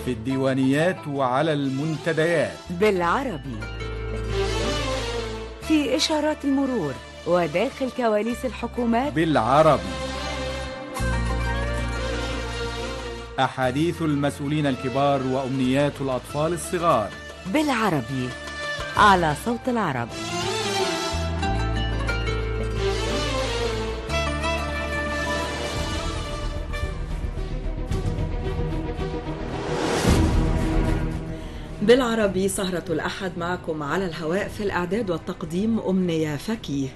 في الديوانيات وعلى المنتديات بالعربي في إشارات المرور وداخل كواليس الحكومات بالعربي أحاديث المسؤولين الكبار وأمنيات الأطفال الصغار بالعربي على صوت العرب بالعربي سهرة الأحد معكم على الهواء في الإعداد والتقديم أمنية فكيه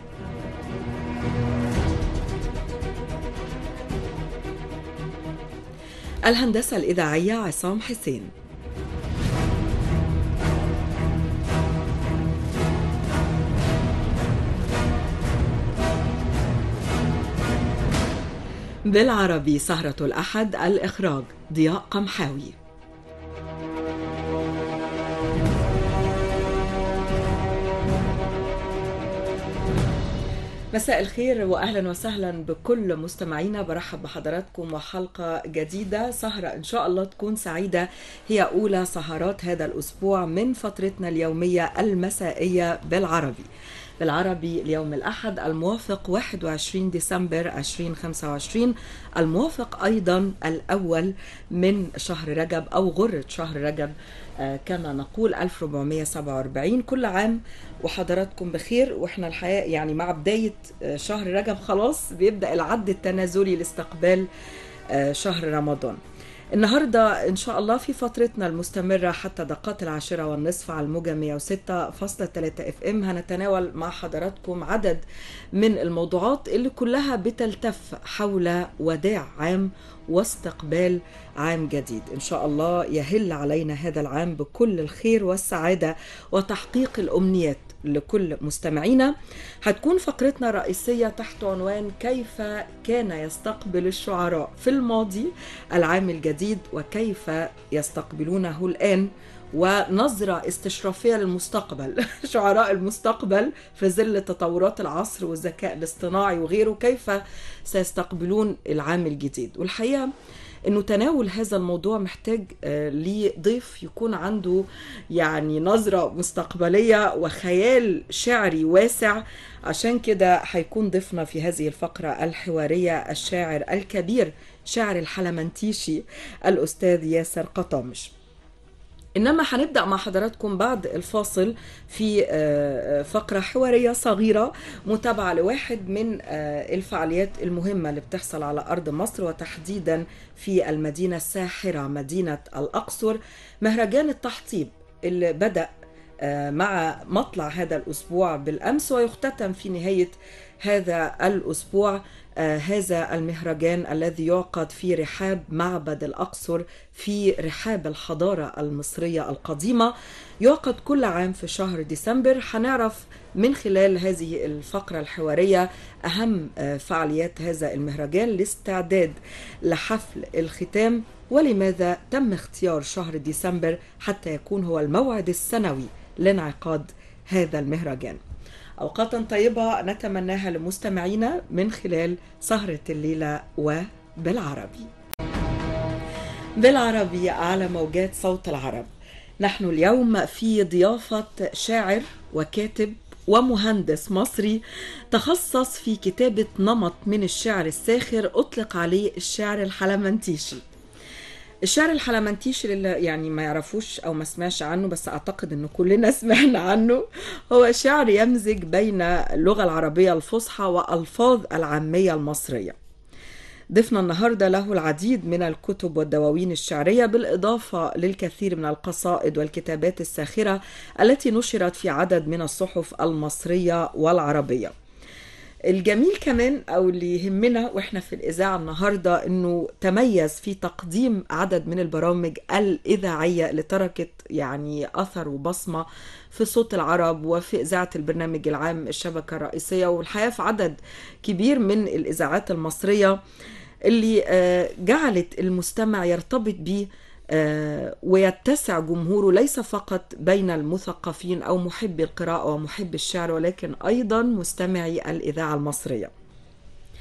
الهندسة الإذاعية عصام حسين بالعربي سهرة الأحد الإخراج ضياء قمحاوي مساء الخير واهلا وسهلا بكل مستمعينا برحب بحضراتكم وحلقه جديده سهره ان شاء الله تكون سعيده هي اولى سهرات هذا الاسبوع من فترتنا اليوميه المسائيه بالعربي بالعربي اليوم الأحد الموافق 21 ديسمبر 2025 الموافق أيضا الأول من شهر رجب أو غرة شهر رجب كما نقول 1447 كل عام وحضراتكم بخير واحنا الحقيقه يعني مع بدايه شهر رجب خلاص بيبدا العد التنازلي لاستقبال شهر رمضان النهاردة إن شاء الله في فترتنا المستمرة حتى دقات العاشرة والنصف على الموجة 106.3 اف ام هنتناول مع حضراتكم عدد من الموضوعات اللي كلها بتلتف حول وداع عام واستقبال عام جديد إن شاء الله يهل علينا هذا العام بكل الخير والسعادة وتحقيق الأمنيات لكل مستمعينا هتكون فقرتنا الرئيسية تحت عنوان كيف كان يستقبل الشعراء في الماضي العام الجديد وكيف يستقبلونه الآن ونظرة استشرافية للمستقبل شعراء المستقبل في ظل تطورات العصر والذكاء الاصطناعي وغيره كيف سيستقبلون العام الجديد والحقيقة انه تناول هذا الموضوع محتاج لضيف يكون عنده يعني نظرة مستقبلية وخيال شعري واسع عشان كده هيكون ضيفنا في هذه الفقرة الحوارية الشاعر الكبير شاعر الحلمنتيشي الأستاذ ياسر قطامش انما هنبدا مع حضراتكم بعد الفاصل في فقره حواريه صغيره متابعه لواحد من الفعاليات المهمه اللي بتحصل على ارض مصر وتحديدا في المدينه الساحره مدينه الاقصر مهرجان التحطيب اللي بدا مع مطلع هذا الاسبوع بالامس ويختتم في نهايه هذا الاسبوع آه هذا المهرجان الذي يعقد في رحاب معبد الأقصر في رحاب الحضارة المصرية القديمة يعقد كل عام في شهر ديسمبر هنعرف من خلال هذه الفقرة الحوارية أهم آه فعاليات هذا المهرجان لاستعداد لحفل الختام ولماذا تم اختيار شهر ديسمبر حتى يكون هو الموعد السنوي لانعقاد هذا المهرجان أوقاتا طيبة نتمناها لمستمعينا من خلال سهرة الليلة وبالعربي بالعربي على موجات صوت العرب نحن اليوم في ضيافة شاعر وكاتب ومهندس مصري تخصص في كتابة نمط من الشعر الساخر أطلق عليه الشعر الحلمنتيشي الشعر الحلمنتيشي اللي يعني ما يعرفوش او ما سمعش عنه بس اعتقد انه كلنا سمعنا عنه هو شعر يمزج بين اللغه العربيه الفصحى والفاظ العاميه المصريه ضفنا النهارده له العديد من الكتب والدواوين الشعريه بالاضافه للكثير من القصائد والكتابات الساخره التي نشرت في عدد من الصحف المصريه والعربيه الجميل كمان او اللي يهمنا واحنا في الاذاعه النهارده انه تميز في تقديم عدد من البرامج الاذاعيه اللي تركت يعني اثر وبصمه في صوت العرب وفي اذاعه البرنامج العام الشبكه الرئيسيه والحقيقه في عدد كبير من الاذاعات المصريه اللي جعلت المستمع يرتبط بيه ويتسع جمهوره ليس فقط بين المثقفين او محبي القراءه ومحبي الشعر ولكن ايضا مستمعي الاذاعه المصريه.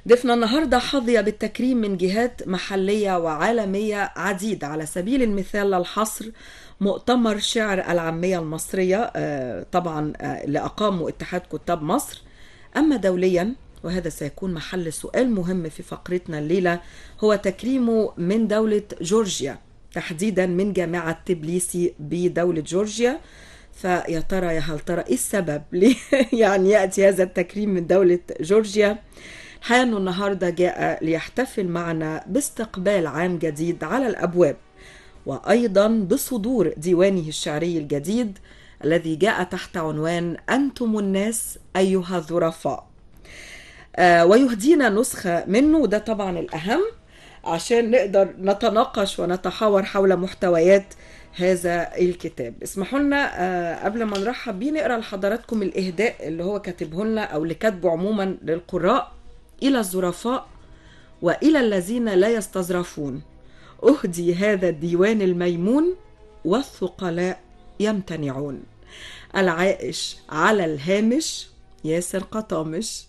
ضيفنا النهاردة حظي بالتكريم من جهات محلية وعالمية عديدة على سبيل المثال للحصر مؤتمر شعر العامية المصرية آه، طبعا آه، اللي أقامه اتحاد كتاب مصر أما دوليا وهذا سيكون محل سؤال مهم في فقرتنا الليلة هو تكريمه من دولة جورجيا تحديدا من جامعة تبليسي بدولة جورجيا فيا ترى يا هل ترى ايه السبب ليه يعني ياتي هذا التكريم من دوله جورجيا الحقيقه انه النهارده جاء ليحتفل معنا باستقبال عام جديد على الابواب وايضا بصدور ديوانه الشعري الجديد الذي جاء تحت عنوان انتم الناس ايها الظرفاء آه، ويهدينا نسخه منه وده طبعا الاهم عشان نقدر نتناقش ونتحاور حول محتويات هذا الكتاب اسمحوا لنا آه، قبل ما نرحب بيه نقرا لحضراتكم الاهداء اللي هو كاتبه لنا او اللي كاتبه عموما للقراء الى الظرفاء والى الذين لا يستظرفون اهدي هذا الديوان الميمون والثقلاء يمتنعون العائش على الهامش ياسر قطامش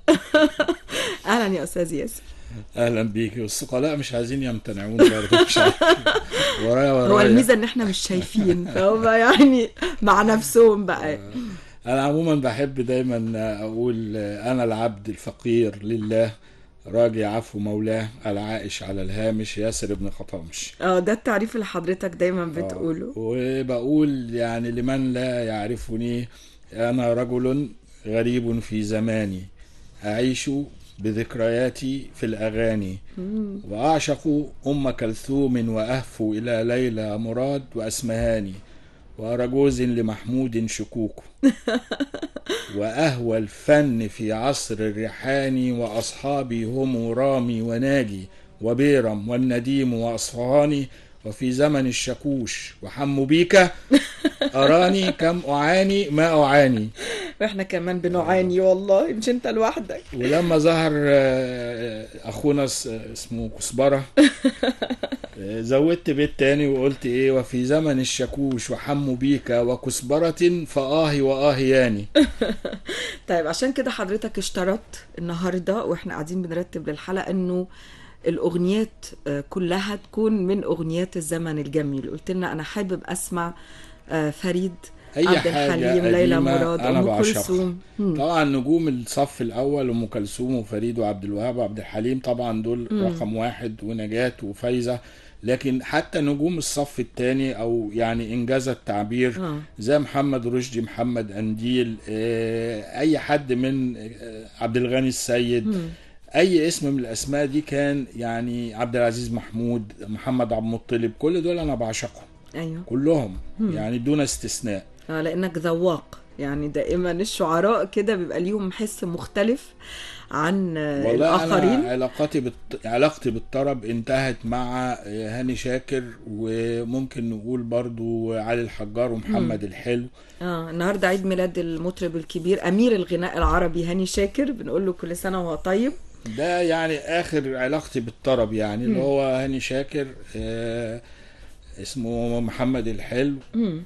اهلا يا استاذ ياسر اهلا بيكي والثقلاء مش عايزين يمتنعون برضه مش عارف. ورايا ورايا هو الميزه ان احنا مش شايفين فهم يعني مع نفسهم بقى انا عموما بحب دايما اقول انا العبد الفقير لله راجي عفو مولاه العائش على الهامش ياسر ابن خطامش اه ده التعريف اللي حضرتك دايما بتقوله وبقول يعني لمن لا يعرفني انا رجل غريب في زماني اعيش بذكرياتي في الأغاني وأعشق أم كلثوم وأهفو إلى ليلى مراد وأسمهاني وأرجوز لمحمود شكوك وأهوى الفن في عصر الريحاني وأصحابي هم رامي وناجي وبيرم والنديم وأصفهاني وفي زمن الشكوش وحم بيك أراني كم أعاني ما أعاني واحنا كمان بنعاني والله مش انت لوحدك ولما ظهر آه، اخونا اس- اسمه كزبره آه، زودت بيت تاني وقلت ايه وفي زمن الشكوش وحم بيك وكزبرة فآهي وآهياني طيب عشان كده حضرتك اشترطت النهارده واحنا قاعدين بنرتب للحلقه انه الاغنيات آه، كلها تكون من اغنيات الزمن الجميل قلت لنا انا حابب اسمع آه، فريد اي عبد حاجة الحليم ليلى قديمة مراد انا ام بعشقها كلثوم مم. طبعا نجوم الصف الاول ام كلثوم وفريد وعبد الوهاب وعبد الحليم طبعا دول رقم واحد ونجاة وفايزة لكن حتى نجوم الصف الثاني او يعني انجاز التعبير آه. زي محمد رشدي محمد انديل آه، اي حد من آه، عبد الغني السيد اي اسم من الاسماء دي كان يعني عبد العزيز محمود محمد عبد المطلب كل دول انا بعشقهم ايوه كلهم يعني دون استثناء آه لانك ذواق يعني دائما الشعراء كده بيبقى ليهم حس مختلف عن آه، والله الاخرين انا علاقتي بالط... علاقتي بالطرب انتهت مع هاني شاكر وممكن نقول برضو علي الحجار ومحمد الحلو اه النهارده عيد ميلاد المطرب الكبير امير الغناء العربي هاني شاكر بنقول له كل سنه وهو طيب ده يعني اخر علاقتي بالطرب يعني اللي هو هاني شاكر آه اسمه محمد الحلو مم.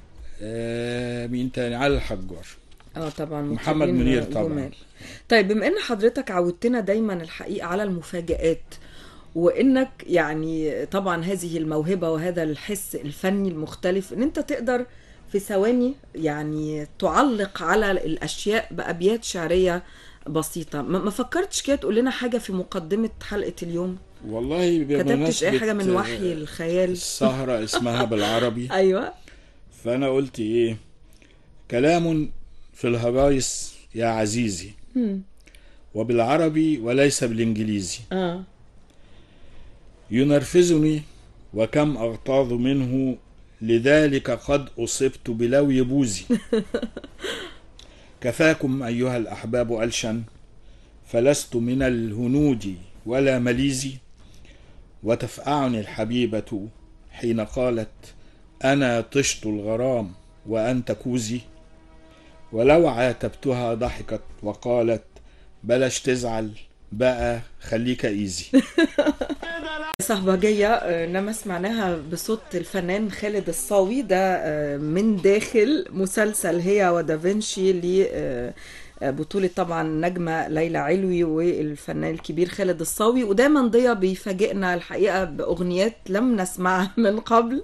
آه مين تاني علي الحجار اه طبعا محمد مطربين منير طبعا. جمال. طيب بما ان حضرتك عودتنا دايما الحقيقه على المفاجآت وانك يعني طبعا هذه الموهبه وهذا الحس الفني المختلف ان انت تقدر في ثواني يعني تعلق على الاشياء بابيات شعريه بسيطه ما ما فكرتش كده تقول لنا حاجه في مقدمه حلقه اليوم والله كتبتش اي بمناسبة حاجه من وحي الخيال السهرة اسمها بالعربي ايوه فانا قلت ايه كلام في الهجايس يا عزيزي مم. وبالعربي وليس بالانجليزي اه ينرفزني وكم اغتاظ منه لذلك قد اصبت بلوي بوزي كفاكم ايها الاحباب الشن فلست من الهنود ولا مليزي وتفقعني الحبيبه حين قالت انا طشت الغرام وانت كوزي ولو عاتبتها ضحكت وقالت بلاش تزعل بقى خليك ايزي صهبجية آه، انما سمعناها بصوت الفنان خالد الصاوي ده آه، من داخل مسلسل هي ودافنشي آه، بطولة طبعا نجمة ليلى علوي والفنان الكبير خالد الصاوي ودايما ضيا بيفاجئنا الحقيقة بأغنيات لم نسمعها من قبل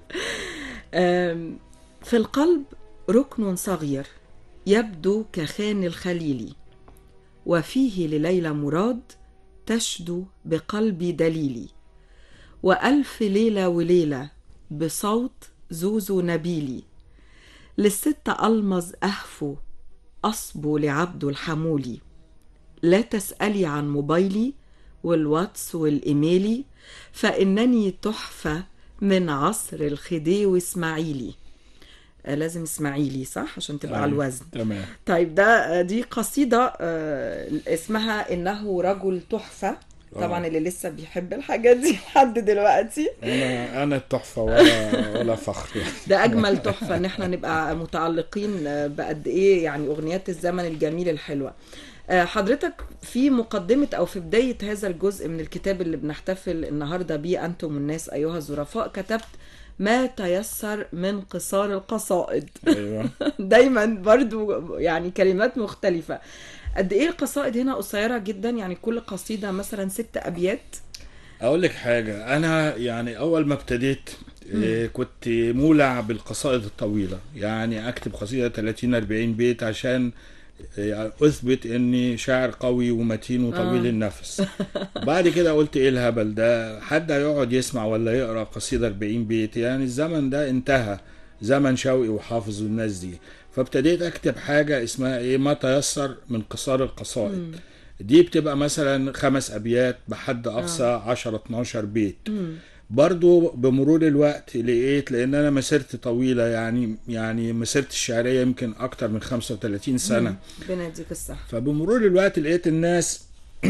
آم، في القلب ركن صغير يبدو كخان الخليل وفيه لليلى مراد تشدو بقلبي دليلي وألف ليلة وليلة بصوت زوزو نبيلي للست ألمظ أهفو أصبو لعبد الحمولي لا تسألي عن موبايلي والواتس والإيميلي فإنني تحفة من عصر الخديوي إسماعيلي آه، لازم إسماعيلي صح عشان تبقى على الوزن تمام طيب ده دي قصيدة آه، اسمها إنه رجل تحفة طبعا آه. اللي لسه بيحب الحاجات دي لحد دلوقتي انا انا التحفه ولا ولا فخر يعني ده اجمل تحفه ان احنا نبقى متعلقين آه، بقد ايه يعني اغنيات الزمن الجميل الحلوه آه، حضرتك في مقدمة أو في بداية هذا الجزء من الكتاب اللي بنحتفل النهاردة بيه أنتم الناس أيها الظرفاء كتبت ما تيسر من قصار القصائد ايوه دايما برضو يعني كلمات مختلفة قد ايه القصائد هنا قصيرة جدا يعني كل قصيدة مثلا ست أبيات اقول لك حاجه انا يعني اول ما ابتديت إيه، كنت مولع بالقصائد الطويله يعني اكتب قصيده 30 40 بيت عشان إيه، اثبت اني شاعر قوي ومتين وطويل آه. النفس بعد كده قلت ايه الهبل ده حد هيقعد يسمع ولا يقرا قصيده 40 بيت يعني الزمن ده انتهى زمن شوقي وحافظ والناس دي فابتديت اكتب حاجه اسمها ايه ما تيسر من قصار القصائد دي بتبقى مثلا خمس ابيات بحد اقصى 10 12 بيت برضو بمرور الوقت لقيت لان انا مسيرتي طويله يعني يعني مسيرتي الشعريه يمكن اكتر من 35 سنه ربنا يديك الصحة فبمرور الوقت لقيت الناس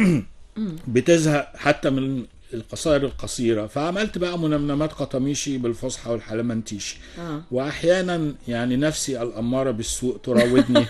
بتزهق حتى من القصائد القصيرة فعملت بقى منمنمات قطميشي بالفصحى والحلمنتيشي آه. وأحيانا يعني نفسي الأمارة بالسوء تراودني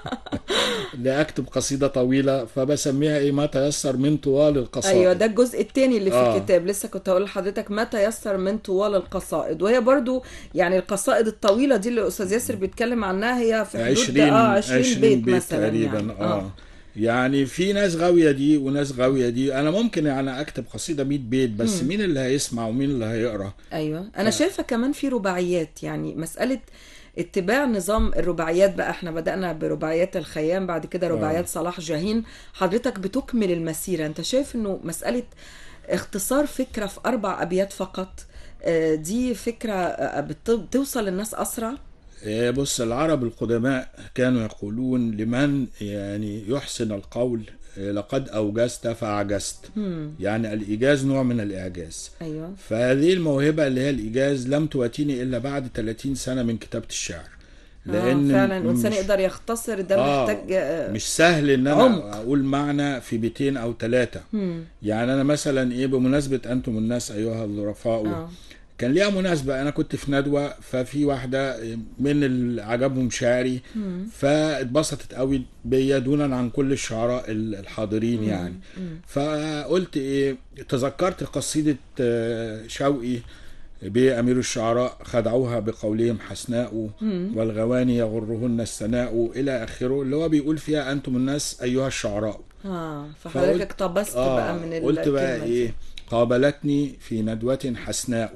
لأكتب قصيدة طويلة فبسميها إيه ما تيسر من طوال القصائد ايوه ده الجزء الثاني اللي في آه. الكتاب لسه كنت هقول لحضرتك ما تيسر من طوال القصائد وهي برضو يعني القصائد الطويله دي اللي الاستاذ ياسر بيتكلم عنها هي في حدود 20 اه 20, 20 بيت, بيت مثلا تقريبا يعني. اه يعني في ناس غاوية دي وناس غاوية دي انا ممكن يعني اكتب قصيدة 100 بيت بس مين اللي هيسمع ومين اللي هيقرا ايوه انا شايفه كمان في رباعيات يعني مساله اتباع نظام الرباعيات بقى احنا بدأنا برباعيات الخيام بعد كده رباعيات صلاح جاهين حضرتك بتكمل المسيرة انت شايف انه مسألة اختصار فكرة في أربع أبيات فقط آه، دي فكرة آه، بت- بتوصل للناس أسرع إيه بص العرب القدماء كانوا يقولون لمن يعني يحسن القول إيه لقد أوجزت فأعجزت يعني الإيجاز نوع من الإعجاز أيوة فهذه الموهبة اللي هي الإيجاز لم تؤتيني إلا بعد 30 سنة من كتابة الشعر لأن فعلا مش- الإنسان يقدر يختصر ده آه محتاج آه، مش سهل ان انا عمق. اقول معنى في بيتين او ثلاثة يعني انا مثلا ايه بمناسبة انتم الناس ايها الظرفاء آه. كان ليها مناسبة انا كنت في ندوة ففي واحدة من اللي عجبهم شعري فاتبسطت قوي بيا دونا عن كل الشعراء الحاضرين يعني فقلت ايه تذكرت قصيدة آه، شوقي بأمير الشعراء خدعوها بقولهم حسناء والغواني يغرهن السناء إلى آخره اللي هو بيقول فيها أنتم الناس أيها الشعراء اه فحضرتك اقتبست آه بقى من ال- قلت بقى الكلمة دي. إيه قابلتني في ندوة حسناء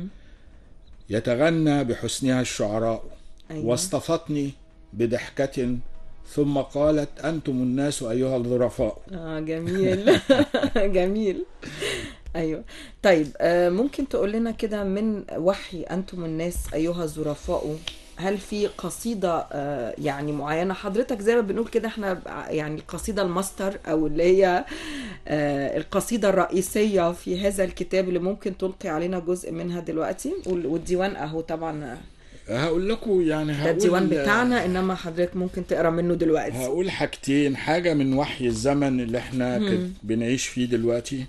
يتغنى بحسنها الشعراء أيوة. واصطفتني بضحكة ثم قالت أنتم الناس أيها الظرفاء اه جميل جميل ايوه طيب آه، ممكن تقول لنا كده من وحي انتم الناس ايها الظرفاء هل في قصيدة آه، يعني معينة حضرتك زي ما بنقول كده احنا ب- يعني القصيدة الماستر او اللي هي آه، القصيدة الرئيسية في هذا الكتاب اللي ممكن تلقي علينا جزء منها دلوقتي وال- والديوان اهو طبعا هقول لكم يعني ده هقول الديوان بتاعنا انما حضرتك ممكن تقرا منه دلوقتي هقول حاجتين حاجة من وحي الزمن اللي احنا كت- بنعيش فيه دلوقتي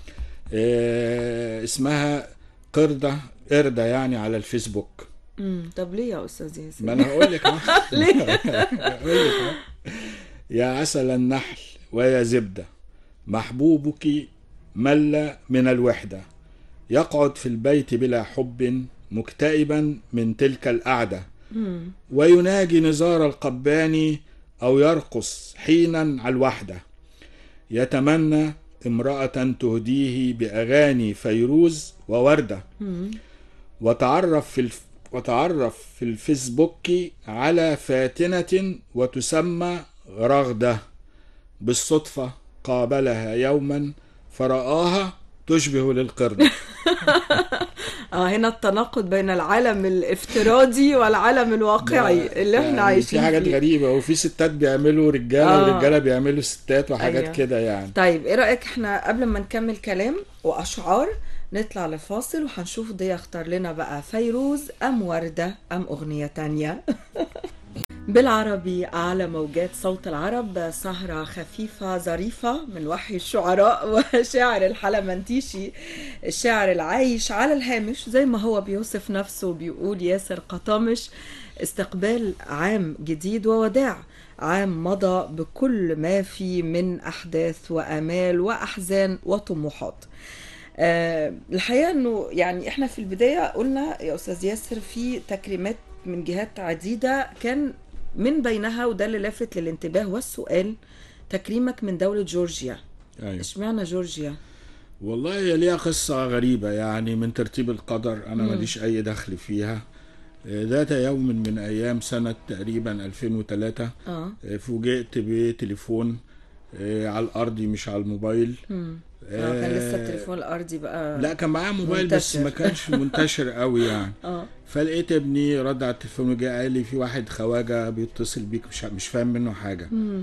اه اسمها قردة قردة يعني على الفيسبوك مم، طب ليه يا استاذ ياسر ما انا هقول لك أهو. هقول لك أهو. يا عسل النحل ويا زبدة محبوبك مل من الوحدة يقعد في البيت بلا حب مكتئبا من تلك القعدة ويناجي نزار القباني أو يرقص حينا على الوحدة يتمنى امرأة تهديه بأغاني فيروز ووردة وتعرف في الف... وتعرف في الفيسبوك على فاتنة وتسمى رغدة بالصدفة قابلها يوما فرآها تشبه للقرد اه هنا التناقض بين العالم الافتراضي والعالم الواقعي اللي احنا يعني عايشين في حاجات فيه. غريبة وفي ستات بيعملوا رجالة آه. ورجالة بيعملوا ستات وحاجات أيوة. كده يعني طيب ايه رايك احنا قبل ما نكمل كلام واشعار نطلع لفاصل وهنشوف ضيا اختار لنا بقى فيروز ام ورده ام اغنيه تانية بالعربي على موجات صوت العرب سهرة خفيفة ظريفة من وحي الشعراء وشاعر الحلمنتيشي الشاعر العايش على الهامش زي ما هو بيوصف نفسه بيقول ياسر قطامش استقبال عام جديد ووداع عام مضى بكل ما فيه من أحداث وآمال وأحزان وطموحات آه، الحقيقه انه يعني احنا في البدايه قلنا يا استاذ ياسر في تكريمات من جهات عديده كان من بينها وده اللي لافت للانتباه والسؤال تكريمك من دوله جورجيا أيوة. اشمعنى جورجيا والله هي ليها قصة غريبة يعني من ترتيب القدر أنا ماليش أي دخل فيها ذات يوم من أيام سنة تقريبا 2003 اه آه، فوجئت بتليفون آه، على الأرضي مش على الموبايل امم آه كان لسه آه، التليفون الارضي بقى لا كان معايا موبايل بس منتشر. ما كانش منتشر قوي يعني اه فلقيت ابني رد على التليفون وجاء قال لي في واحد خواجه بيتصل بيك مش مش فاهم منه حاجه امم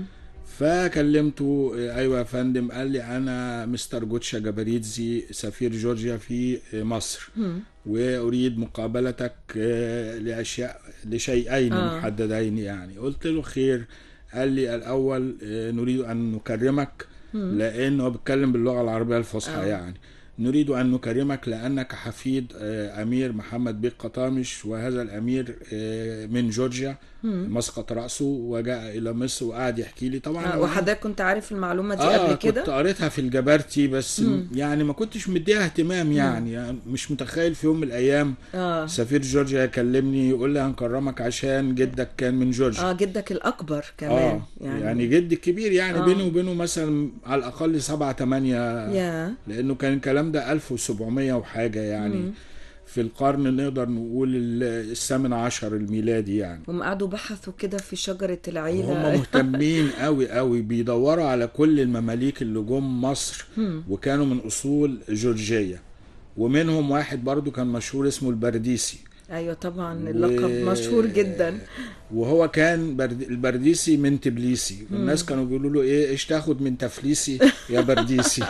فكلمته آه، ايوه يا فندم قال لي انا مستر جوتشا جابريتزي سفير جورجيا في آه، مصر مم. واريد مقابلتك آه، لاشياء لشيئين آه. محددين يعني قلت له خير قال لي الاول آه، نريد ان نكرمك لانه بيتكلم باللغه العربيه الفصحى آه. يعني نريد ان نكرمك لانك حفيد آه، امير محمد بيك قطامش وهذا الامير آه، من جورجيا مسقط راسه وجاء الى مصر وقعد يحكي لي طبعا آه أنا وحضرتك كنت عارف المعلومه دي اه قبل كنت كده قريتها في الجبرتي بس م. يعني ما كنتش مديها اهتمام يعني, يعني مش متخيل في يوم من الايام اه سفير جورجيا يكلمني يقول لي هنكرمك عشان جدك كان من جورجيا اه جدك الاكبر كمان اه يعني, يعني جدي الكبير يعني آه. بيني وبينه مثلا على الاقل سبعة تمانية يا لانه كان الكلام ده 1700 وحاجه يعني في القرن نقدر نقول ال- الثامن عشر الميلادي يعني هم قعدوا بحثوا كده في شجره العيله هم مهتمين قوي قوي بيدوروا على كل المماليك اللي جم مصر وكانوا من اصول جورجيه ومنهم واحد برضو كان مشهور اسمه البرديسي ايوه طبعا اللقب مشهور جدا وهو كان برد... البرديسي من تبليسي والناس كانوا بيقولوا له ايه ايش تاخد من تفليسي يا برديسي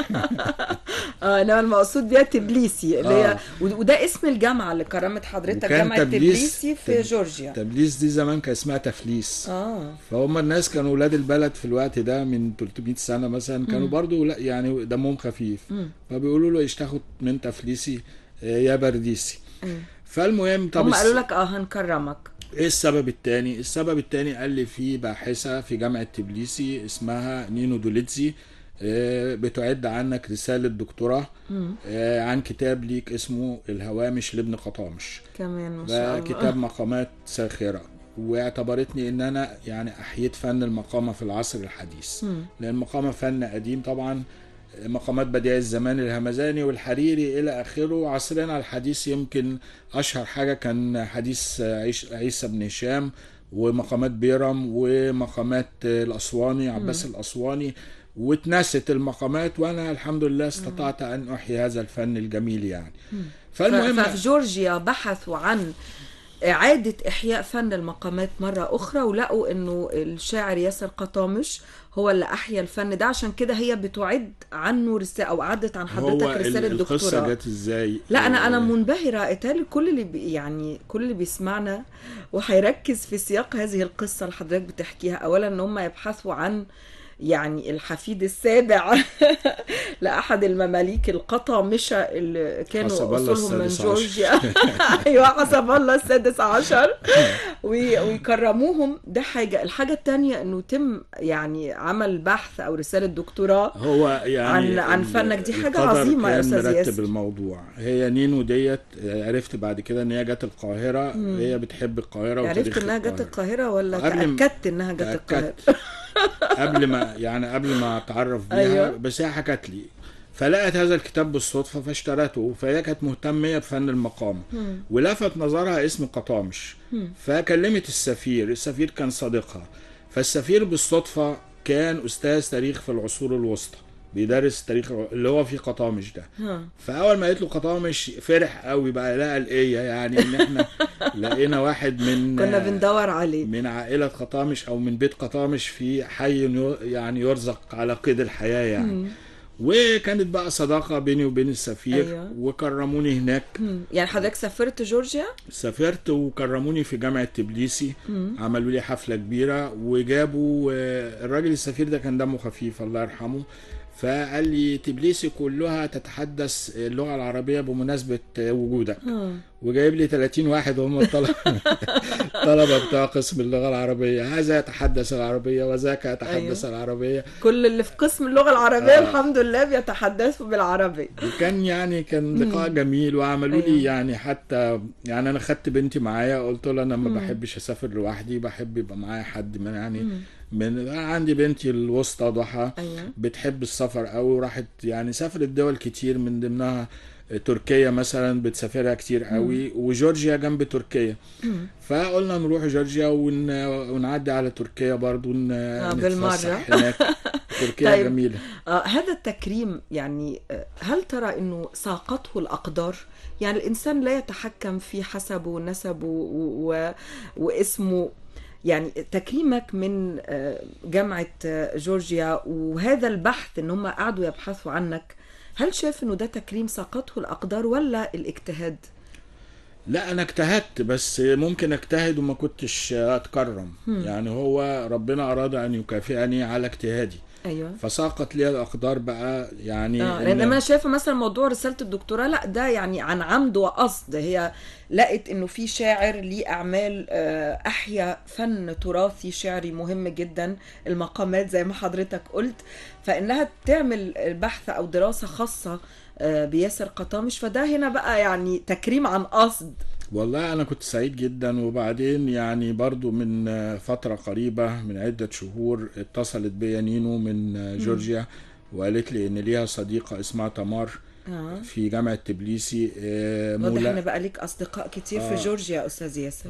اه انما المقصود بيها تبليسي اللي هي آه. و- وده اسم الجامعه اللي كرمت حضرتك وكان جامعه تبليس- تبليسي في تب- جورجيا تبليس دي زمان كان اسمها تفليس اه فهم الناس كانوا ولاد البلد في الوقت ده من 300 سنه مثلا كانوا برضو لا يعني دمهم خفيف فبيقولوا له ايش تاخد من تفليسي آه، يا برديسي فالمهم طب هم الس- قالوا لك اه هنكرمك ايه السبب التاني السبب التاني قال لي في باحثة في جامعة تبليسي اسمها نينو دوليتزي آه، بتعد عنك رسالة دكتوراه آه، عن كتاب ليك اسمه الهوامش لابن قطامش كمان ما ده شاء الله كتاب مقامات ساخرة واعتبرتني ان انا يعني احييت فن المقامة في العصر الحديث لان المقامة فن قديم طبعا مقامات بديع الزمان الهمزاني والحريري الى اخره عصرنا الحديث يمكن اشهر حاجه كان حديث عيش عيسى بن هشام ومقامات بيرم ومقامات الاسواني عباس الاسواني واتنست المقامات وانا الحمد لله استطعت ان احيي هذا الفن الجميل يعني ف- فالمهم ففي جورجيا بحثوا عن إعادة إحياء فن المقامات مرة أخرى ولقوا إنه الشاعر ياسر قطامش هو اللي أحيا الفن ده عشان كده هي بتعد عنه رسالة أو عدت عن حضرتك هو ال- رسالة القصه دكتوراه جت ازاي لا انا انا آه، منبهره اتالي كل اللي بي يعني كل اللي بيسمعنا وهيركز في سياق هذه القصه اللي حضرتك بتحكيها اولا ان هم يبحثوا عن يعني الحفيد السابع لأحد المماليك القطامشة اللي كانوا حسب الله أصولهم من السادس عشر. جورجيا أيوة حسب الله السادس عشر وي- ويكرموهم ده حاجة الحاجة التانية إنه تم يعني عمل بحث أو رسالة دكتوراه هو يعني عن- عن ال- فنك دي حاجة القدر عظيمة يا كان أستاذ مرتب ياسر. الموضوع هي نينو ديت آه، عرفت بعد كده ان هي جت القاهره هي بتحب القاهره عرفت وتاريخ إنها جت القاهرة. القاهرة ولا قبل ما- تأكدت إنها جت القاهرة تأكدت قبل ما يعني قبل ما اتعرف بيها أيوة. أيوة. بس هي حكت لي فلقت هذا الكتاب بالصدفه فاشترته فهي كانت مهتميه بفن المقام ولفت نظرها اسم قطامش فكلمت السفير السفير كان صديقها فالسفير بالصدفه كان استاذ تاريخ في العصور الوسطى بيدرس تاريخ الع- اللي هو في قطامش ده ها. فاول ما قالت له قطامش فرح قوي بقى لقى الايه يعني ان احنا لقينا واحد من كنا بندور عليه من عائلة قطامش أو من بيت قطامش في حي يو- يعني يرزق على قيد الحياة يعني وكانت بقى صداقة بيني وبين السفير أيوة. وكرموني هناك مم. يعني حضرتك سافرت جورجيا سافرت وكرموني في جامعة تبليسي عملوا لي حفلة كبيرة وجابوا آه، الراجل السفير ده كان دمه خفيف الله يرحمه فقال لي تبليسي كلها تتحدث اللغة العربية بمناسبة آه، وجودك وجايب لي 30 واحد هم الطلبة الطلبة بتوع قسم اللغة العربية هذا يتحدث العربية وذاك يتحدث أيوة. العربية كل اللي في قسم اللغة العربية آه. الحمد لله بيتحدثوا بالعربي وكان يعني كان لقاء جميل وعملوا أيوة. لي يعني حتى يعني انا خدت بنتي معايا قلت لها انا ما بحبش اسافر لوحدي بحب يبقى معايا حد من يعني من أنا عندي بنتي الوسطى ضحى أيوة. بتحب السفر قوي وراحت يعني سافرت دول كتير من ضمنها تركيا مثلا بتسافرها كتير قوي وجورجيا جنب تركيا فقلنا نروح جورجيا ون... ونعدي على تركيا برضو ون... بالمرة. نتفسح هناك تركيا طيب. جميلة آه هذا التكريم يعني آه، هل ترى انه ساقته الاقدار؟ يعني الانسان لا يتحكم في حسبه ونسبه و... و... واسمه يعني تكريمك من آه، جامعة آه، جورجيا وهذا البحث ان هم قعدوا يبحثوا عنك هل شايف انه ده تكريم ساقته الاقدار ولا الاجتهاد؟ لا انا اجتهدت بس ممكن اجتهد وما كنتش اتكرم يعني هو ربنا اراد ان يكافئني على اجتهادي ايوه فساقط لي الاقدار بقى يعني اه إن- لان انا شايفه مثلا موضوع رساله الدكتوراه لا ده يعني عن عمد وقصد هي لقت انه في شاعر ليه اعمال آه، احيا فن تراثي شعري مهم جدا المقامات زي ما حضرتك قلت فانها تعمل بحث او دراسه خاصه آه، بياسر قطامش فده هنا بقى يعني تكريم عن قصد والله انا كنت سعيد جدا وبعدين يعني برضو من فترة قريبة من عدة شهور اتصلت بيا نينو من جورجيا وقالت لي ان ليها صديقة اسمها تمار اه في جامعة تبليسي آه، واضح مولا ان بقى ليك اصدقاء كتير في آه. جورجيا يا استاذ ياسر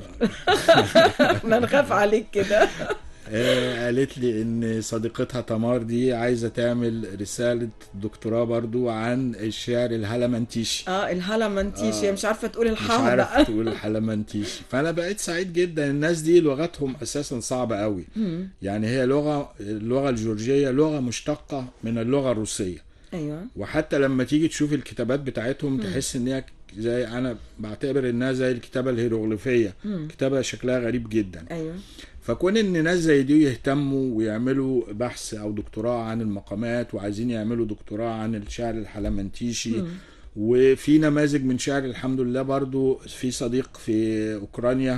احنا نخاف عليك كده آه، قالت لي ان صديقتها تمار دي عايزه تعمل رساله دكتوراه برضو عن الشعر الهلمنتيشي اه الهلمنتيش هي مش عارفه تقول مش الحاء عارف بقى تقول الهلمنتيشي فانا بقيت سعيد جدا الناس دي لغتهم اساسا صعبه قوي يعني هي لغه اللغه الجورجيه لغه مشتقه من اللغه الروسيه ايوه وحتى لما تيجي تشوف الكتابات بتاعتهم تحس ان هي زي انا بعتبر انها زي الكتابه الهيروغليفيه كتابه شكلها غريب جدا ايوه فكون ان ناس زي دي يهتموا ويعملوا بحث او دكتوراه عن المقامات وعايزين يعملوا دكتوراه عن الشعر الحلمنتيشي وفي نماذج من شعر الحمد لله برضو في صديق في اوكرانيا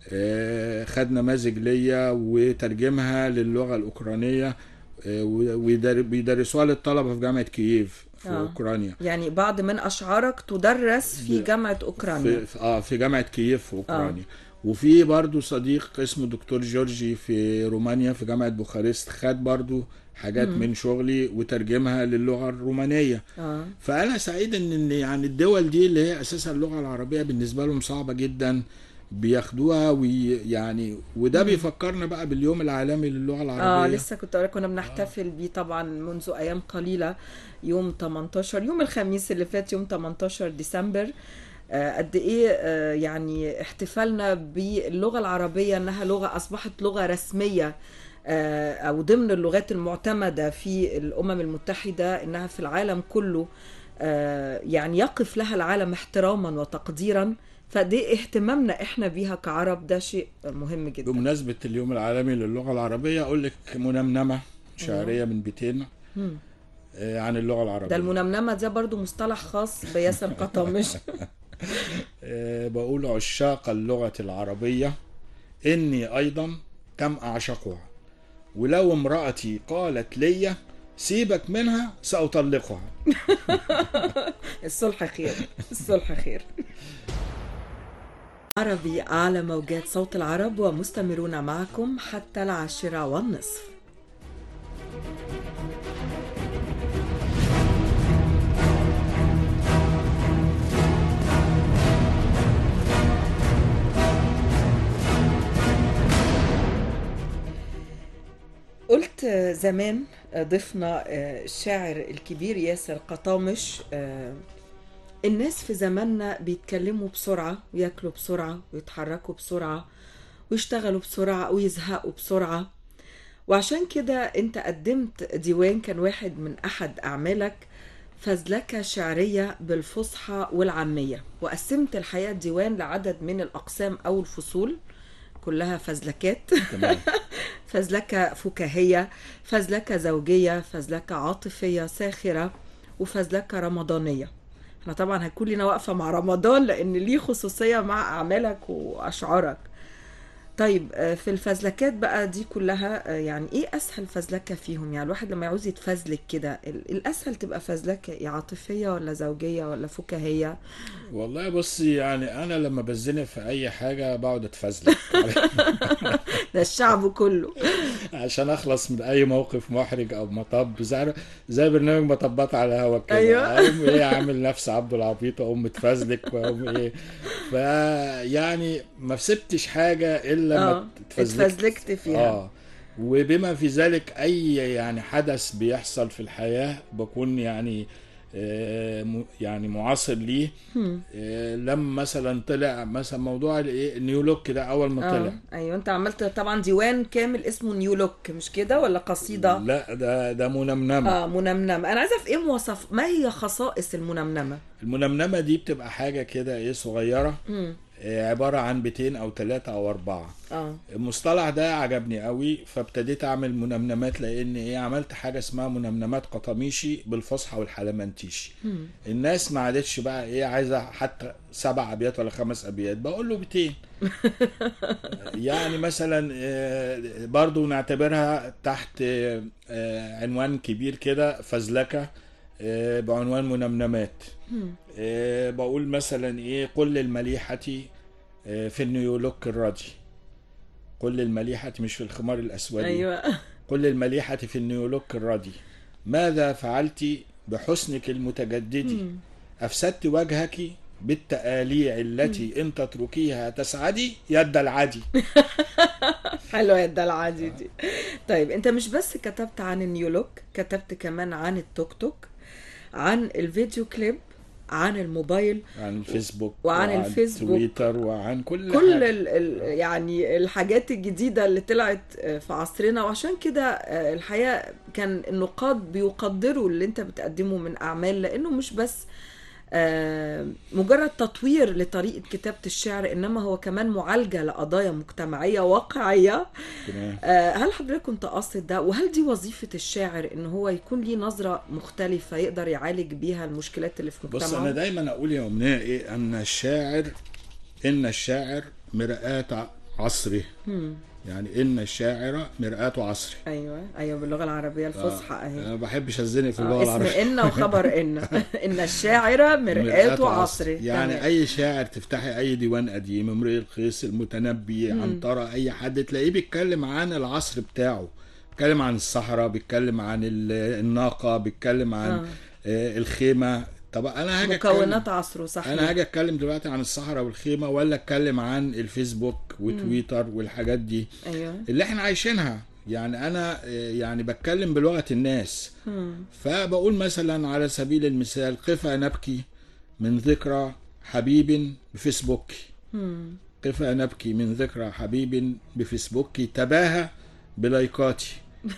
آه، خد نماذج ليا وترجمها للغه الاوكرانيه آه، ويدر- ويدرسوها للطلبه في جامعه كييف في آه. اوكرانيا يعني بعض من اشعارك تدرس في في- جامعه اوكرانيا في في- اه في جامعه كييف في اوكرانيا وفي برضو صديق اسمه دكتور جورجي في رومانيا في جامعه بوخارست خد برضو حاجات من شغلي وترجمها للغه الرومانيه اه فانا سعيد ان إن يعني الدول دي اللي هي اساسا اللغه العربيه بالنسبه لهم صعبه جدا بياخدوها ويعني وده بيفكرنا بقى باليوم العالمي للغه اه العربيه لسه كنت اقول كنا بنحتفل بيه طبعا منذ ايام قليله يوم 18 يوم الخميس اللي فات يوم 18 ديسمبر آه، قد ايه آه، يعني احتفالنا باللغه العربيه انها لغه اصبحت لغه رسميه آه، او ضمن اللغات المعتمده في الامم المتحده انها في العالم كله آه، يعني يقف لها العالم احتراما وتقديرا فدي اهتمامنا احنا بيها كعرب ده شيء مهم جدا بمناسبه اليوم العالمي للغه العربيه اقول لك منمنمه شعريه من بيتين آه، عن اللغه العربيه ده المنمنمه ده برضو مصطلح خاص بياسر قطامش آه، بقول عشاق اللغة العربية إني أيضا كم أعشقها ولو امرأتي قالت لي سيبك منها سأطلقها الصلح خير الصلح خير عربي على موجات صوت العرب ومستمرون معكم حتى العاشرة والنصف قلت زمان ضفنا الشاعر الكبير ياسر قطامش الناس في زماننا بيتكلموا بسرعة وياكلوا بسرعة ويتحركوا بسرعة ويشتغلوا بسرعة ويزهقوا بسرعة وعشان كده انت قدمت ديوان كان واحد من احد اعمالك فزلكة شعرية بالفصحى والعامية وقسمت الحقيقة الديوان لعدد من الأقسام أو الفصول كلها فزلكات تمام فزلكة فكاهية فزلكة زوجية فزلكة عاطفية ساخرة وفزلكة رمضانية احنا طبعا هيكون لنا واقفة مع رمضان لأن ليه خصوصية مع أعمالك وأشعارك طيب آه، في الفزلكات بقى دي كلها آه، يعني ايه اسهل فزلكه فيهم يعني الواحد لما يعوز يتفزلك كده ال- الاسهل تبقى فزلكه إيه؟ عاطفيه ولا زوجيه ولا فكاهيه والله بصي يعني أنا لما بزنق في أي حاجة بقعد أتفزلك ده الشعب كله عشان أخلص من أي موقف محرج أو مطب زي زي برنامج مطبات على الهوا كده أيوة. أقوم إيه عامل نفسي عبد العبيط وأقوم متفزلك وأقوم إيه فيعني ما سبتش حاجة إلا اه ما اتفزلكت اتفزلكت فيها اه وبما في ذلك اي يعني حدث بيحصل في الحياه بكون يعني آه، م- يعني معاصر ليه آه، لما مثلا طلع مثلا موضوع الايه النيو لوك ده اول ما طلع اه ايوه انت عملت طبعا ديوان كامل اسمه نيو لوك مش كده ولا قصيده لا ده ده منمنمه اه منمنمه انا عايزه في ايه مواصف ما هي خصائص المنمنمه المنمنمه دي بتبقى حاجه كده ايه صغيره امم آه، عباره عن بيتين او ثلاثه او اربعه اه المصطلح ده عجبني قوي فابتديت اعمل منمنمات لان ايه عملت حاجه اسمها منمنمات قطاميشي بالفصحى والحلمنتيشي الناس ما عادتش بقى ايه عايزه حتى سبع ابيات ولا خمس ابيات بقول له بيتين يعني مثلا آه، برضو نعتبرها تحت آه، آه، عنوان كبير كده فزلكه آه، بعنوان منمنمات آه، بقول مثلا ايه قل للمليحه آه، في النيولوك الراضي قل للمليحة مش في الخمار الأسود ايوه قل للمليحة في النيولوك الراضي ماذا فعلت بحسنك المتجدد أفسدت وجهك بالتآليع التي إن تتركيها تسعدي يد العدي حلوه يا الدلعه دي دي طيب انت مش بس كتبت عن النيو لوك كتبت كمان عن التوك توك عن الفيديو كليب عن الموبايل عن الفيسبوك وعن الفيسبوك. تويتر وعن كل كل حاجة. ال ال يعني الحاجات الجديدة اللي طلعت آه، في عصرنا وعشان كده آه، الحقيقة كان النقاد بيقدروا اللي انت بتقدمه من أعمال لأنه مش بس آه، مجرد تطوير لطريقة كتابة الشعر إنما هو كمان معالجة لقضايا مجتمعية واقعية تمام. آه، هل حضرتك كنت قاصد ده وهل دي وظيفة الشاعر إن هو يكون ليه نظرة مختلفة يقدر يعالج بيها المشكلات اللي في بص مجتمعه أنا دايما أقول يا أمنية إيه أن الشاعر إن الشاعر مرآة ع- عصره يعني إن الشاعر مرآة عصره ايوه ايوه باللغه العربيه الفصحى اهي انا ما بحبش ازنق في اللغه آه، اسم العربيه ان وخبر ان ان الشاعر مرآة عصره يعني تمام. اي شاعر تفتحي اي ديوان قديم امرئ القيس المتنبي عنترة اي حد تلاقيه بيتكلم عن العصر بتاعه بيتكلم عن الصحراء بيتكلم عن ال- الناقه بيتكلم عن آه. آه. الخيمه طب انا هاجي أتكلم- مكونات عصره صح انا هاجي اتكلم دلوقتي عن الصحراء والخيمه ولا اتكلم عن الفيسبوك وتويتر والحاجات دي ايوه اللي احنا عايشينها يعني انا آه، يعني بتكلم بلغه الناس مم. فبقول مثلا على سبيل المثال قفا نبكي من ذكرى حبيب بفيسبوك مم. قفا نبكي من ذكرى حبيب بفيسبوك تباهى بلايكاتي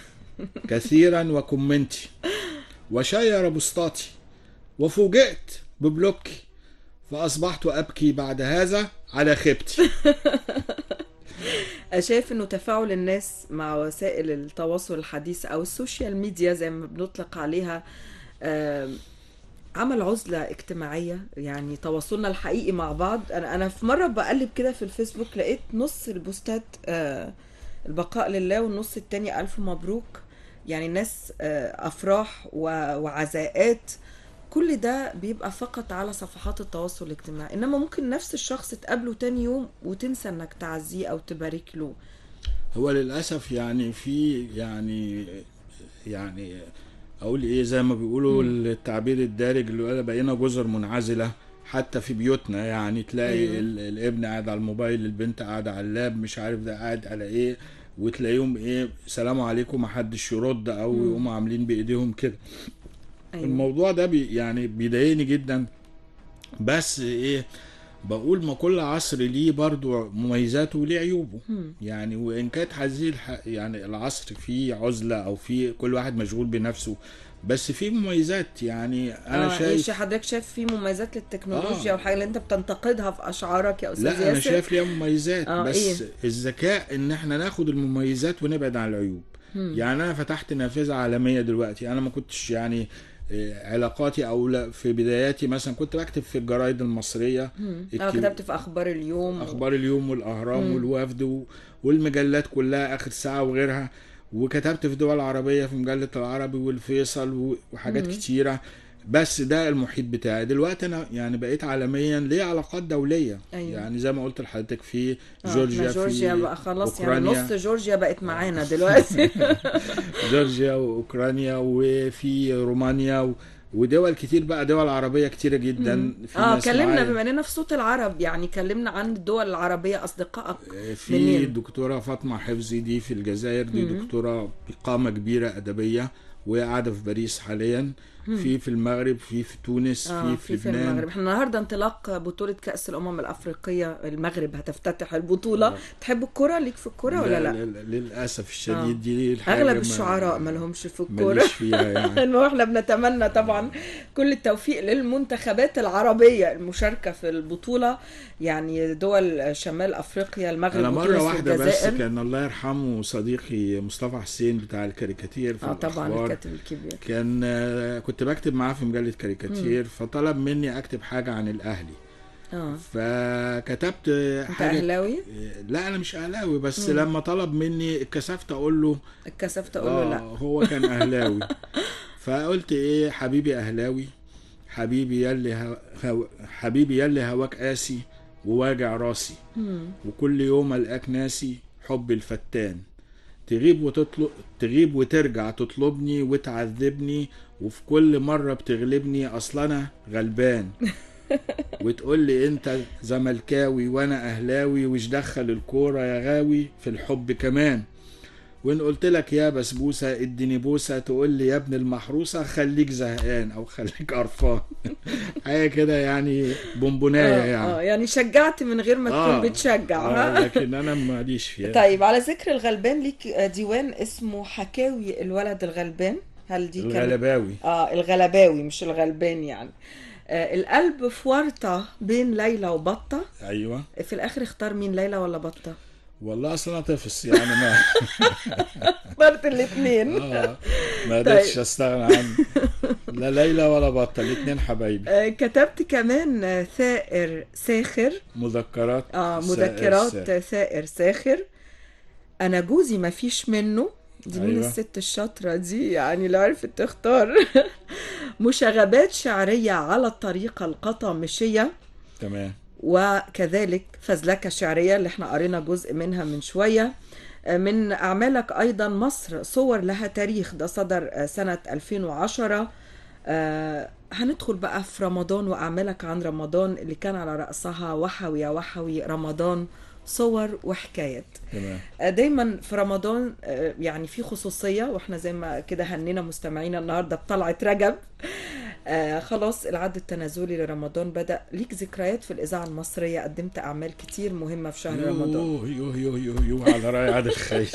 كثيرا وكومنتي وشير بوستاتي وفوجئت ببلوكي فأصبحت أبكي بعد هذا على خيبتي شايف انه تفاعل الناس مع وسائل التواصل الحديثة او السوشيال ميديا زي ما بنطلق عليها آم، عمل عزلة اجتماعية يعني تواصلنا الحقيقي مع بعض انا انا في مرة بقلب كده في الفيسبوك لقيت نص البوستات آه، البقاء لله والنص التاني الف مبروك يعني الناس آه، افراح و- وعزاءات كل ده بيبقى فقط على صفحات التواصل الاجتماعي انما ممكن نفس الشخص تقابله تاني يوم وتنسى انك تعزيه او تبارك له هو للاسف يعني في يعني يعني اقول ايه زي ما بيقولوا التعبير الدارج اللي هو بقينا جزر منعزله حتى في بيوتنا يعني تلاقي أيوة. ال- الابن قاعد على الموبايل البنت قاعده على اللاب مش عارف ده قاعد على ايه وتلاقيهم ايه سلام عليكم محدش يرد او يقوموا عاملين بايديهم كده أيوة. الموضوع ده بي يعني بيضايقني جدا بس ايه بقول ما كل عصر ليه برضو مميزاته وليه عيوبه يعني وان كانت هذه الح... يعني العصر فيه عزله او فيه كل واحد مشغول بنفسه بس فيه مميزات يعني انا آه شايف ايش حضرتك شايف في مميزات للتكنولوجيا آه. والحاجه اللي انت بتنتقدها في اشعارك يا استاذ لا ياسر انا شايف ليها مميزات آه، بس إيه؟ الذكاء ان احنا ناخد المميزات ونبعد عن العيوب يعني انا فتحت نافذه عالميه دلوقتي انا ما كنتش يعني آه، علاقاتي او لا في بداياتي مثلا كنت بكتب في الجرايد المصريه اه الكب- كتبت في اخبار اليوم اخبار اليوم والاهرام والوفد و- والمجلات كلها اخر ساعه وغيرها وكتبت في دول عربيه في مجله العربي والفيصل و- وحاجات كتيره بس ده المحيط بتاعي دلوقتي انا يعني بقيت عالميا ليا علاقات دوليه أيوة. يعني زي ما قلت لحضرتك في آه، جورجيا إحنا جورجيا في بقى خلاص يعني أوكرانيا. نص جورجيا بقت معانا دلوقتي جورجيا واوكرانيا وفي رومانيا و... ودول كتير بقى دول عربيه كتيره جدا في اه ناس كلمنا معايا. بما اننا في صوت العرب يعني كلمنا عن الدول العربية اصدقائك في منين؟ الدكتورة فاطمة حفظي دي في الجزائر دي دكتورة بقامة كبيرة أدبية وقاعدة في باريس حاليا في في المغرب في في تونس اه في في في في لبنان المغرب احنا النهارده انطلاق بطولة كأس الأمم الأفريقية المغرب هتفتتح البطولة تحب الكرة ليك في الكرة ولا لا؟ للأسف الشديد آه. دي الحاجة أغلب ما- الشعراء ما لهمش في الكرة ماليش فيها يعني انه احنا بنتمنى طبعا كل التوفيق للمنتخبات العربية المشاركة في البطولة يعني دول شمال افريقيا المغرب أنا مرة وتونس واحدة بس والجزائر كان الله يرحمه صديقي مصطفى حسين بتاع الكاريكاتير في اه طبعا الأخبار. الكاتب الكبير كان آه، كنت بكتب معاه في مجلة كاريكاتير فطلب مني أكتب حاجة عن الأهلي اه فكتبت انت حاجة اهلاوي لا انا مش اهلاوي بس لما طلب مني اتكسفت اقول له اتكسفت اقول له آه لا هو كان اهلاوي فقلت ايه حبيبي اهلاوي حبيبي يلي هو... هو... حبيبي يلي هواك قاسي وواجع راسي وكل يوم القاك ناسي حب الفتان تغيب وتطلب تغيب وترجع تطلبني وتعذبني وفي كل مرة بتغلبني أصل أنا غلبان وتقول لي انت زملكاوي وانا اهلاوي وش دخل الكوره يا غاوي في الحب كمان وان قلت لك يا بسبوسه اديني بوسه تقول لي يا ابن المحروسه خليك زهقان او خليك قرفان حاجه كده يعني بونبونايه اه يعني اه يعني شجعت من غير ما آه. تكون بتشجع آه ها؟ لكن انا ماليش فيها طيب على ذكر الغلبان ليك ديوان اسمه حكاوي الولد الغلبان هل دي كانت الغلباوي اه الغلباوي مش الغلبان يعني آه القلب في ورطة بين ليلى وبطة ايوه في الآخر اختار مين ليلى ولا بطة؟ والله اصل انا طفس يعني ما اخترت الاثنين اه ما قدرتش استغنى عنه لا ليلى ولا بطه الاثنين حبايبي آه كتبت كمان آه، ثائر ساخر مذكرات اه سائر مذكرات سائر. ثائر ساخر انا جوزي ما فيش منه دي مين أيوة. الست الشاطرة دي يعني اللي عرفت تختار مشاغبات شعرية على الطريقة القطامشية تمام وكذلك فزلكة شعرية اللي احنا قرينا جزء منها من شوية من أعمالك أيضا مصر صور لها تاريخ ده صدر سنة 2010 آه، هندخل بقى في رمضان وأعمالك عن رمضان اللي كان على رأسها وحوي يا وحوي رمضان صور وحكايات تمام آه، دايما في رمضان آه، يعني في خصوصية واحنا زي ما كده هنينا مستمعينا النهاردة بطلعة رجب آه خلاص العد التنازلي لرمضان بدأ ليك ذكريات في الإذاعة المصرية قدمت أعمال كتير مهمة في شهر رمضان يوه يوه يوه يوه يوه على رأي عادل خير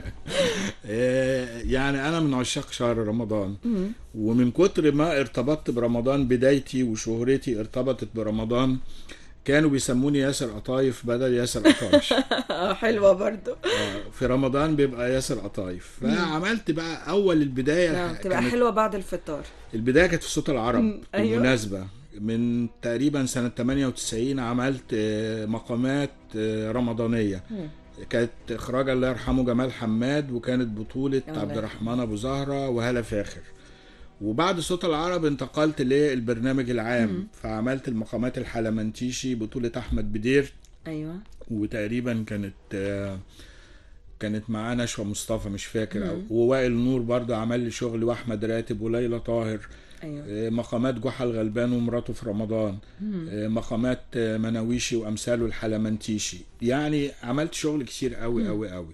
آه، يعني أنا من عشاق شهر رمضان ومن كتر ما ارتبطت برمضان بدايتي وشهرتي ارتبطت برمضان كانوا بيسموني ياسر قطايف بدل ياسر قطايش اه حلوه برضو آه، في رمضان بيبقى ياسر قطايف فعملت بقى اول البدايه نعم تبقى كانت- حلوه بعد الفطار البدايه كانت في صوت العرب مم، أيوة. بالمناسبه من تقريبا سنه 98 عملت آه، مقامات آه، رمضانيه كانت اخراج الله يرحمه جمال حماد وكانت بطوله الله عبد يرحمه. الرحمن ابو زهره وهلا فاخر وبعد صوت العرب انتقلت للبرنامج العام فعملت المقامات الحلمنتيشي بطوله احمد بدير ايوه وتقريبا كانت آه، كانت معاه نشوى مصطفى مش فاكر او ووائل نور برضه عمل لي شغل واحمد راتب وليلى طاهر ايوه آه، مقامات جحا الغلبان ومراته في رمضان آه، مقامات آه، مناويشي وامثاله الحلمنتيشي يعني عملت شغل كتير قوي قوي قوي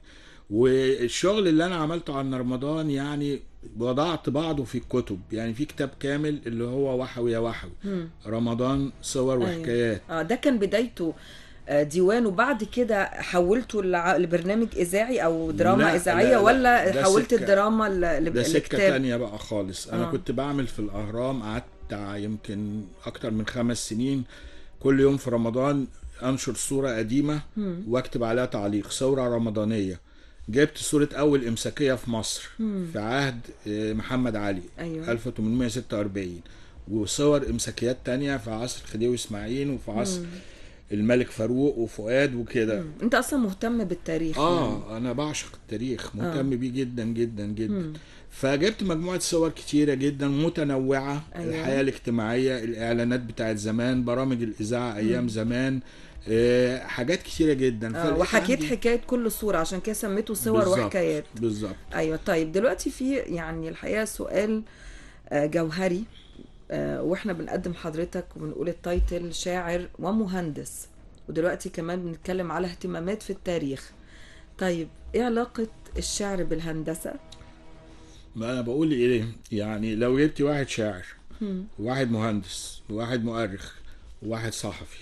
والشغل اللي انا عملته عن رمضان يعني وضعت بعضه في الكتب يعني في كتاب كامل اللي هو وحوي يا وحوي رمضان صور أيوة. وحكايات اه ده كان بدايته آه، ديوان وبعد كده حولته لع- لبرنامج اذاعي او دراما لا، اذاعيه لا، لا. ولا ده حولت سكة. الدراما ل- ده ل- سكة لكتاب تانية بقى خالص أنا آه. آه. كنت بعمل في الأهرام قعدت بتاع يمكن أكتر من خمس سنين كل يوم في رمضان أنشر صورة قديمة وأكتب عليها تعليق صورة رمضانية جبت صورة أول إمساكية في مصر في عهد آه، محمد علي أيوة. 1846 وصور إمساكيات تانية في عصر خديوي إسماعيل وفي عصر الملك فاروق وفؤاد وكده انت اصلا مهتم بالتاريخ يعني. اه انا بعشق التاريخ مهتم بيه جدا جدا جدا فجبت مجموعه صور كتيره جدا متنوعه أيوة. أيوة. الحياه الاجتماعيه الاعلانات بتاعت زمان برامج الاذاعه ايام زمان آه حاجات كتيره جدا آه فلقيت وحكيت عندي- حكاية كل صورة عشان كده سميته صور بالظبط، وحكايات بالظبط ايوه طيب دلوقتي في يعني الحقيقه سؤال آه، جوهري آه، واحنا بنقدم حضرتك وبنقول التايتل شاعر ومهندس ودلوقتي كمان بنتكلم على اهتمامات في التاريخ طيب ايه علاقة الشعر بالهندسة؟ ما انا بقول ايه يعني لو جبتي واحد شاعر وواحد مهندس وواحد مؤرخ وواحد صحفي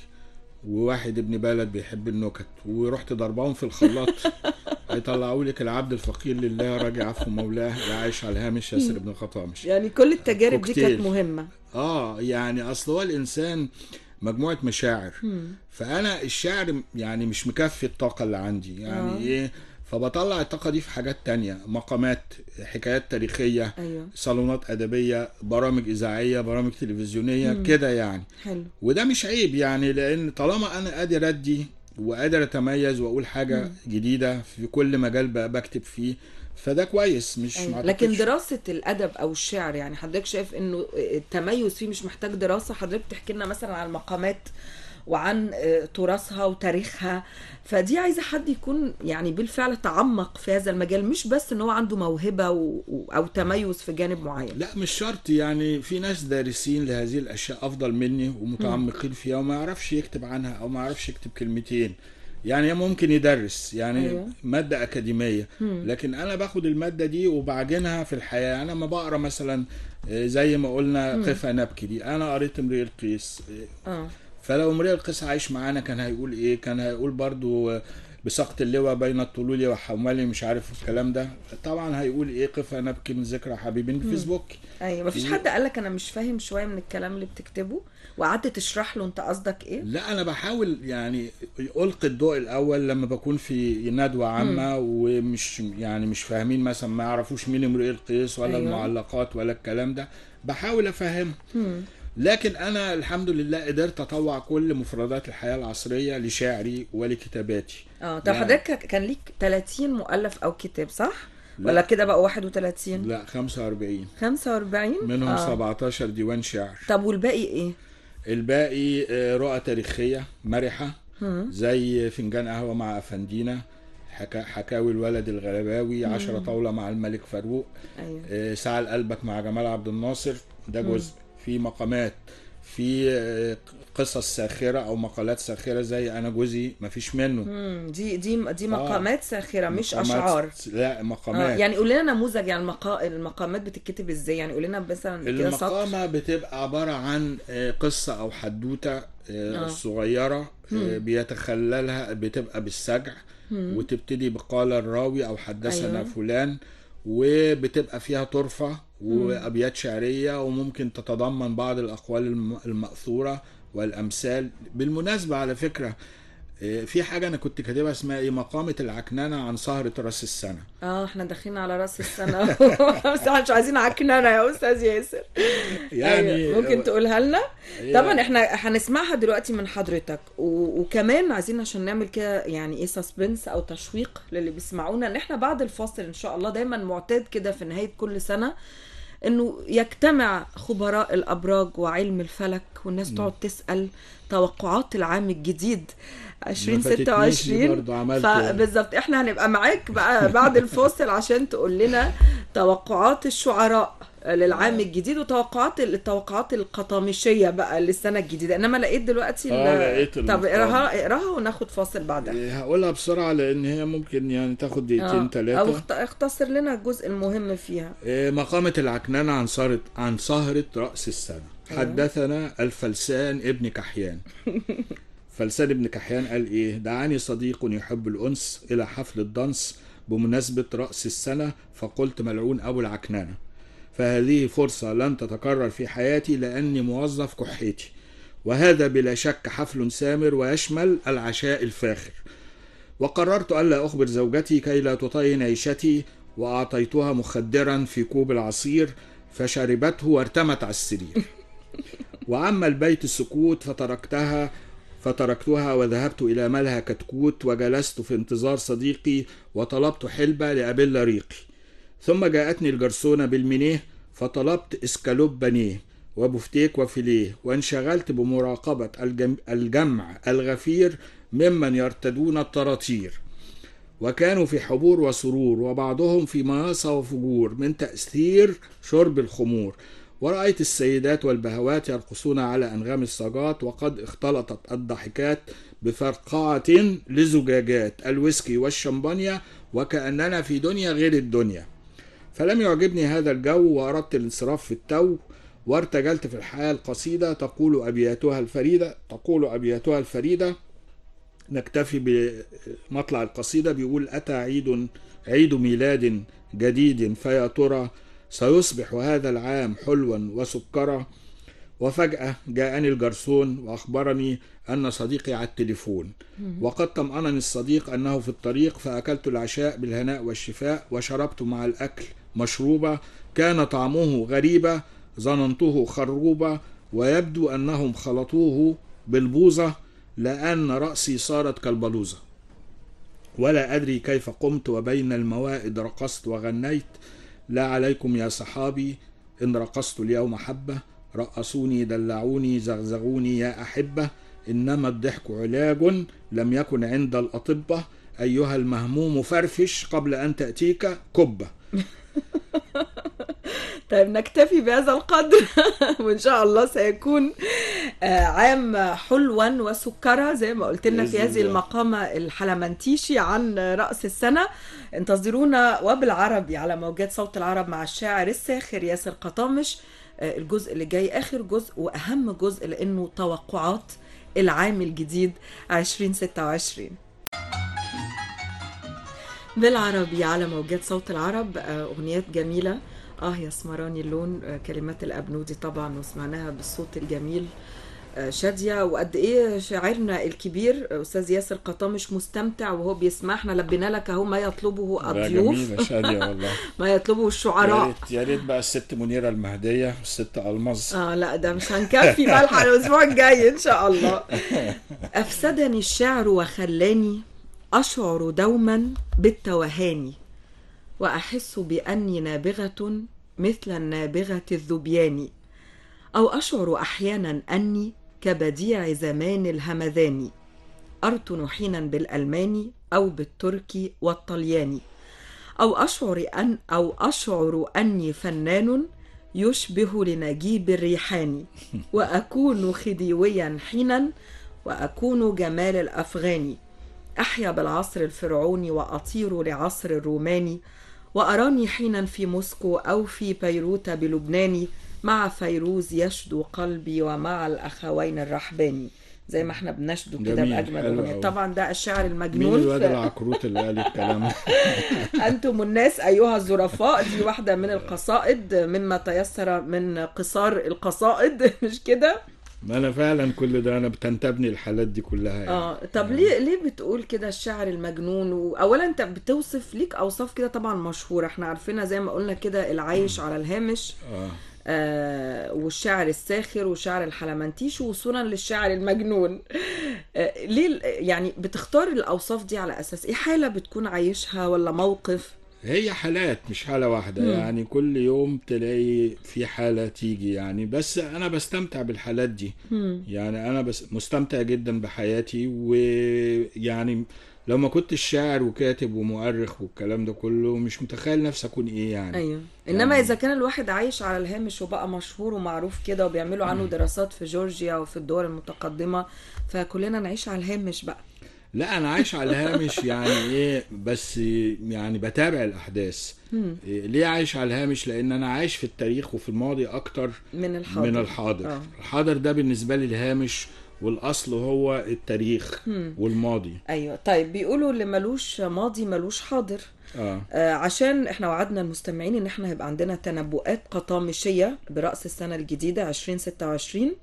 وواحد ابن بلد بيحب النكت ورحت ضربهم في الخلاط هيطلعوا لك العبد الفقير لله راجع عفو مولاه لا عايش على الهامش ياسر ابن خطامش يعني كل التجارب دي كانت كوكتيل. مهمة اه يعني اصل هو الانسان مجموعه مشاعر فانا الشعر يعني مش مكفي الطاقه اللي عندي يعني آه. ايه فبطلع الطاقه دي في حاجات تانية مقامات حكايات تاريخيه ايوه صالونات ادبيه برامج اذاعيه برامج تلفزيونيه كده يعني حلو وده مش عيب يعني لان طالما انا قادر ادي وقادر اتميز واقول حاجه جديده في كل مجال بقى بكتب فيه فده كويس مش أيوة. ما لكن أعتقدش- دراسة الأدب أو الشعر يعني حضرتك شايف إنه التميز فيه مش محتاج دراسة حضرتك بتحكي لنا مثلا عن المقامات وعن آه، تراثها وتاريخها فدي عايزة حد يكون يعني بالفعل تعمق في هذا المجال مش بس إن هو عنده موهبة و... و- أو تميز في جانب معين لا مش شرط يعني في ناس دارسين لهذه الاشياء افضل مني ومتعمقين فيها وما يعرفش يكتب عنها او ما يعرفش يكتب كلمتين يعني ممكن يدرس يعني أيوة. أيوة. ماده اكاديميه لكن انا باخد الماده دي وبعجنها في الحياه انا لما بقرا مثلا آه، زي ما قلنا قفا نبكي دي انا قريت امرئ القيس آه، اه فلو امرئ القيس عايش معانا كان هيقول ايه كان هيقول برضو آه، بسقط اللواء بين الطلول وحمالي مش عارف الكلام ده طبعا هيقول ايه قفا نبكي من ذكرى حبيبين فيسبوك أيوة مفيش في- حد قالك أنا مش فاهم شوية من الكلام اللي بتكتبه وقعدت تشرح له أنت قصدك إيه؟ لا انا بحاول يعني القي الضوء الاول لما بكون في ندوه عامه ومش يعني مش فاهمين مثلا ما يعرفوش مين امرئ القيس ولا أيوة. أيوة. المعلقات ولا الكلام ده بحاول افهمهم لكن انا الحمد لله قدرت اطوع كل مفردات الحياه العصريه لشعري ولكتاباتي اه طب يعني- حضرتك كان ليك 30 مؤلف أو كتاب صح؟ لا. ولا كده بقى 31 لا 45 45 منهم آه. 17 ديوان شعر طب والباقي ايه الباقي آه، رؤى تاريخية مرحة زي فنجان قهوة مع أفندينا حكا حكاوي الولد الغلباوي عشرة طاولة مع الملك فاروق ايوه آه، ساعة لقلبك مع جمال عبد الناصر ده جزء في مقامات في آه، قصص ساخرة أو مقالات ساخرة زي أنا جوزي مفيش منه مم، دي دي دي مقامات ساخره مش مقامات- اشعار لا آه مقامات يعني قول لنا نموذج يعني المقا... المقامات بتتكتب ازاي يعني قول لنا مثلا كده سطر المقامة بتبقى عبارة عن آه، قصة أو حدوتة آه، آه. صغيرة آه، بيتخللها بتبقى بالسجع وتبتدي بقال الراوي أو حدثنا أيوة. أيوة. فلان وبتبقى فيها طرفة وابيات شعريه وممكن تتضمن بعض الاقوال الم- الماثوره والامثال بالمناسبه على فكره آه، في حاجه انا كنت كاتبها اسمها ايه مقامه العكننه عن سهره راس السنه اه احنا داخلين على راس السنه بس احنا مش عايزين عكننه يا استاذ ياسر يعني أيوة. ممكن تقولها لنا هي- طبعا احنا هنسمعها دلوقتي من حضرتك و... وكمان عايزين عشان نعمل كده يعني ايه سسبنس او تشويق للي بيسمعونا ان احنا بعد الفاصل ان شاء الله دايما معتاد كده في نهايه كل سنه انه يجتمع خبراء الابراج وعلم الفلك والناس تقعد تسال توقعات العام الجديد ما فاتتنيش دي 2026 برضو عملت- فبالظبط احنا هنبقى معاك بقى بعد الفاصل عشان تقول لنا توقعات الشعراء للعام الجديد وتوقعات التوقعات القطامشيه بقى للسنه الجديده انما لقيت دلوقتي ال- آه، لقيت طب المقام. اقراها اقراها وناخد فاصل بعدها آه، هقولها بسرعه لان هي ممكن يعني تاخد دقيقتين آه، او ثلاثه اخت- اختصر لنا الجزء المهم فيها مقامة العكننة عن سهرة عن سهرة رأس السنة حدثنا الفلسان ابن كحيان فلسان ابن كحيان قال ايه دعاني صديق يحب الأنس إلى حفل الدنس بمناسبة رأس السنة فقلت ملعون أبو العكننة فهذه فرصة لن تتكرر في حياتي لأني موظف كحيتي وهذا بلا شك حفل سامر ويشمل العشاء الفاخر وقررت ألا أخبر زوجتي كي لا تطين عيشتي وأعطيتها مخدرا في كوب العصير فشربته وارتمت على السرير وأما البيت السكوت فتركتها فتركتها وذهبت إلى ملهى كتكوت وجلست في انتظار صديقي وطلبت حلبة لأبل ريقي ثم جاءتني الجرسونة بالمنيه فطلبت اسكالوب بانيه وبفتيك وفيليه وانشغلت بمراقبة الجم... الجمع الغفير ممن يرتدون الطراطير وكانوا في حبور وسرور وبعضهم في مياصة وفجور من تأثير شرب الخمور ورأيت السيدات والبهوات يرقصون على أنغام الصاجات وقد اختلطت الضحكات بفرقعة لزجاجات الويسكي والشمبانيا وكأننا في دنيا غير الدنيا فلم يعجبني هذا الجو وأردت الانصراف في التو وارتجلت في الحياة القصيدة تقول أبياتها الفريدة تقول أبياتها الفريدة نكتفي بمطلع القصيدة بيقول أتى عيد عيد ميلاد جديد فيا ترى سيصبح هذا العام حلوا وسكرا وفجأة جاءني الجرسون وأخبرني أن صديقي على التليفون وقد طمأنني الصديق أنه في الطريق فأكلت العشاء بالهناء والشفاء وشربت مع الأكل مشروبة كان طعمه غريبة ظننته خروبة ويبدو أنهم خلطوه بالبوظة لأن رأسي صارت كالبلوزة ولا أدري كيف قمت وبين الموائد رقصت وغنيت لا عليكم يا صحابي إن رقصت اليوم حبة رقصوني دلعوني زغزغوني يا أحبة إنما الضحك علاج لم يكن عند الأطباء أيها المهموم فرفش قبل أن تأتيك كبة طيب نكتفي بهذا القدر وان شاء الله سيكون آه، عام حلوا وسكرا زي ما قلت لنا في بإذن هذه الله. المقامة الحلمنتيشي عن رأس السنة انتظرونا وبالعربي على موجات صوت العرب مع الشاعر الساخر ياسر قطامش آه، الجزء اللي جاي آخر جزء وأهم جزء لأنه توقعات العام الجديد 2026 بالعربي على موجات صوت العرب آه، أغنيات جميلة آه يا سمراني اللون آه، كلمات الأبنودي طبعا وسمعناها بالصوت الجميل آه، شادية وقد إيه شاعرنا الكبير آه، أستاذ ياسر قطامش مستمتع وهو بيسمع احنا لبينا لك أهو ما يطلبه لا الضيوف جميلة شادية والله ما يطلبه يا الشعراء ريت يا ريت بقى الست منيرة المهدية والست ألمظ اه لا ده مش هنكفي بقى الحلقة الاسبوع الجاي ان شاء الله افسدني الشعر وخلاني اشعر دوما بالتوهان واحس باني نابغه مثل النابغه الذبيان او اشعر احيانا اني كبديع زمان الهمذان ارتن حينا بالالماني او بالتركي والطلياني أو أشعر أن أو أشعر أني فنان يشبه لنجيب الريحاني وأكون خديويا حينا وأكون جمال الأفغاني أحيا بالعصر الفرعوني وأطير لعصر الروماني وأراني حينا في موسكو أو في بيروت بلبنان مع فيروز يشدو قلبي ومع الأخوين الرحباني زي ما احنا بنشدو كده جميل، باجمل حلو اغنيه أوي. طبعا ده الشاعر مين المجنون الواد ف- العكروت اللي قال الكلام ده أنتم الناس أيها الظرفاء دي واحدة من القصائد مما تيسر من قصار القصائد مش كده؟ ما انا فعلا كل ده انا بتنتابني الحالات دي كلها يعني. اه طب ليه ليه بتقول كده الشاعر المجنون واولا انت بتوصف ليك اوصاف كده طبعا مشهوره احنا عارفينها زي ما قلنا كده العايش على الهامش اه آه والشاعر الساخر والشاعر الحلمنتيش وصولا للشاعر المجنون آه ليه ال- يعني بتختار الاوصاف دي على اساس ايه حاله بتكون عايشها ولا موقف هي حالات مش حالة واحدة يعني كل يوم تلاقي في حالة تيجي يعني بس أنا بستمتع بالحالات دي يعني أنا بس مستمتع جدا بحياتي ويعني لو ما كنتش شاعر وكاتب ومؤرخ والكلام ده كله مش متخيل نفسي أكون إيه يعني ايوه انما يعني- اذا كان الواحد عايش على الهامش وبقى مشهور ومعروف كده وبيعملوا عنه دراسات في جورجيا وفي الدول المتقدمه فكلنا نعيش على الهامش بقى لا أنا عايش على الهامش يعني إيه بس يعني بتابع الأحداث إيه ليه عايش على الهامش لأن أنا عايش في التاريخ وفي الماضي أكتر من الحاضر من الحاضر آه. الحاضر ده بالنسبة لي الهامش والأصل هو التاريخ والماضي ايوه طيب بيقولوا اللي ملوش ماضي ملوش حاضر اه آه عشان احنا وعدنا المستمعين ان احنا هيبقى عندنا تنبؤات قطامشيه براس السنه الجديده 2026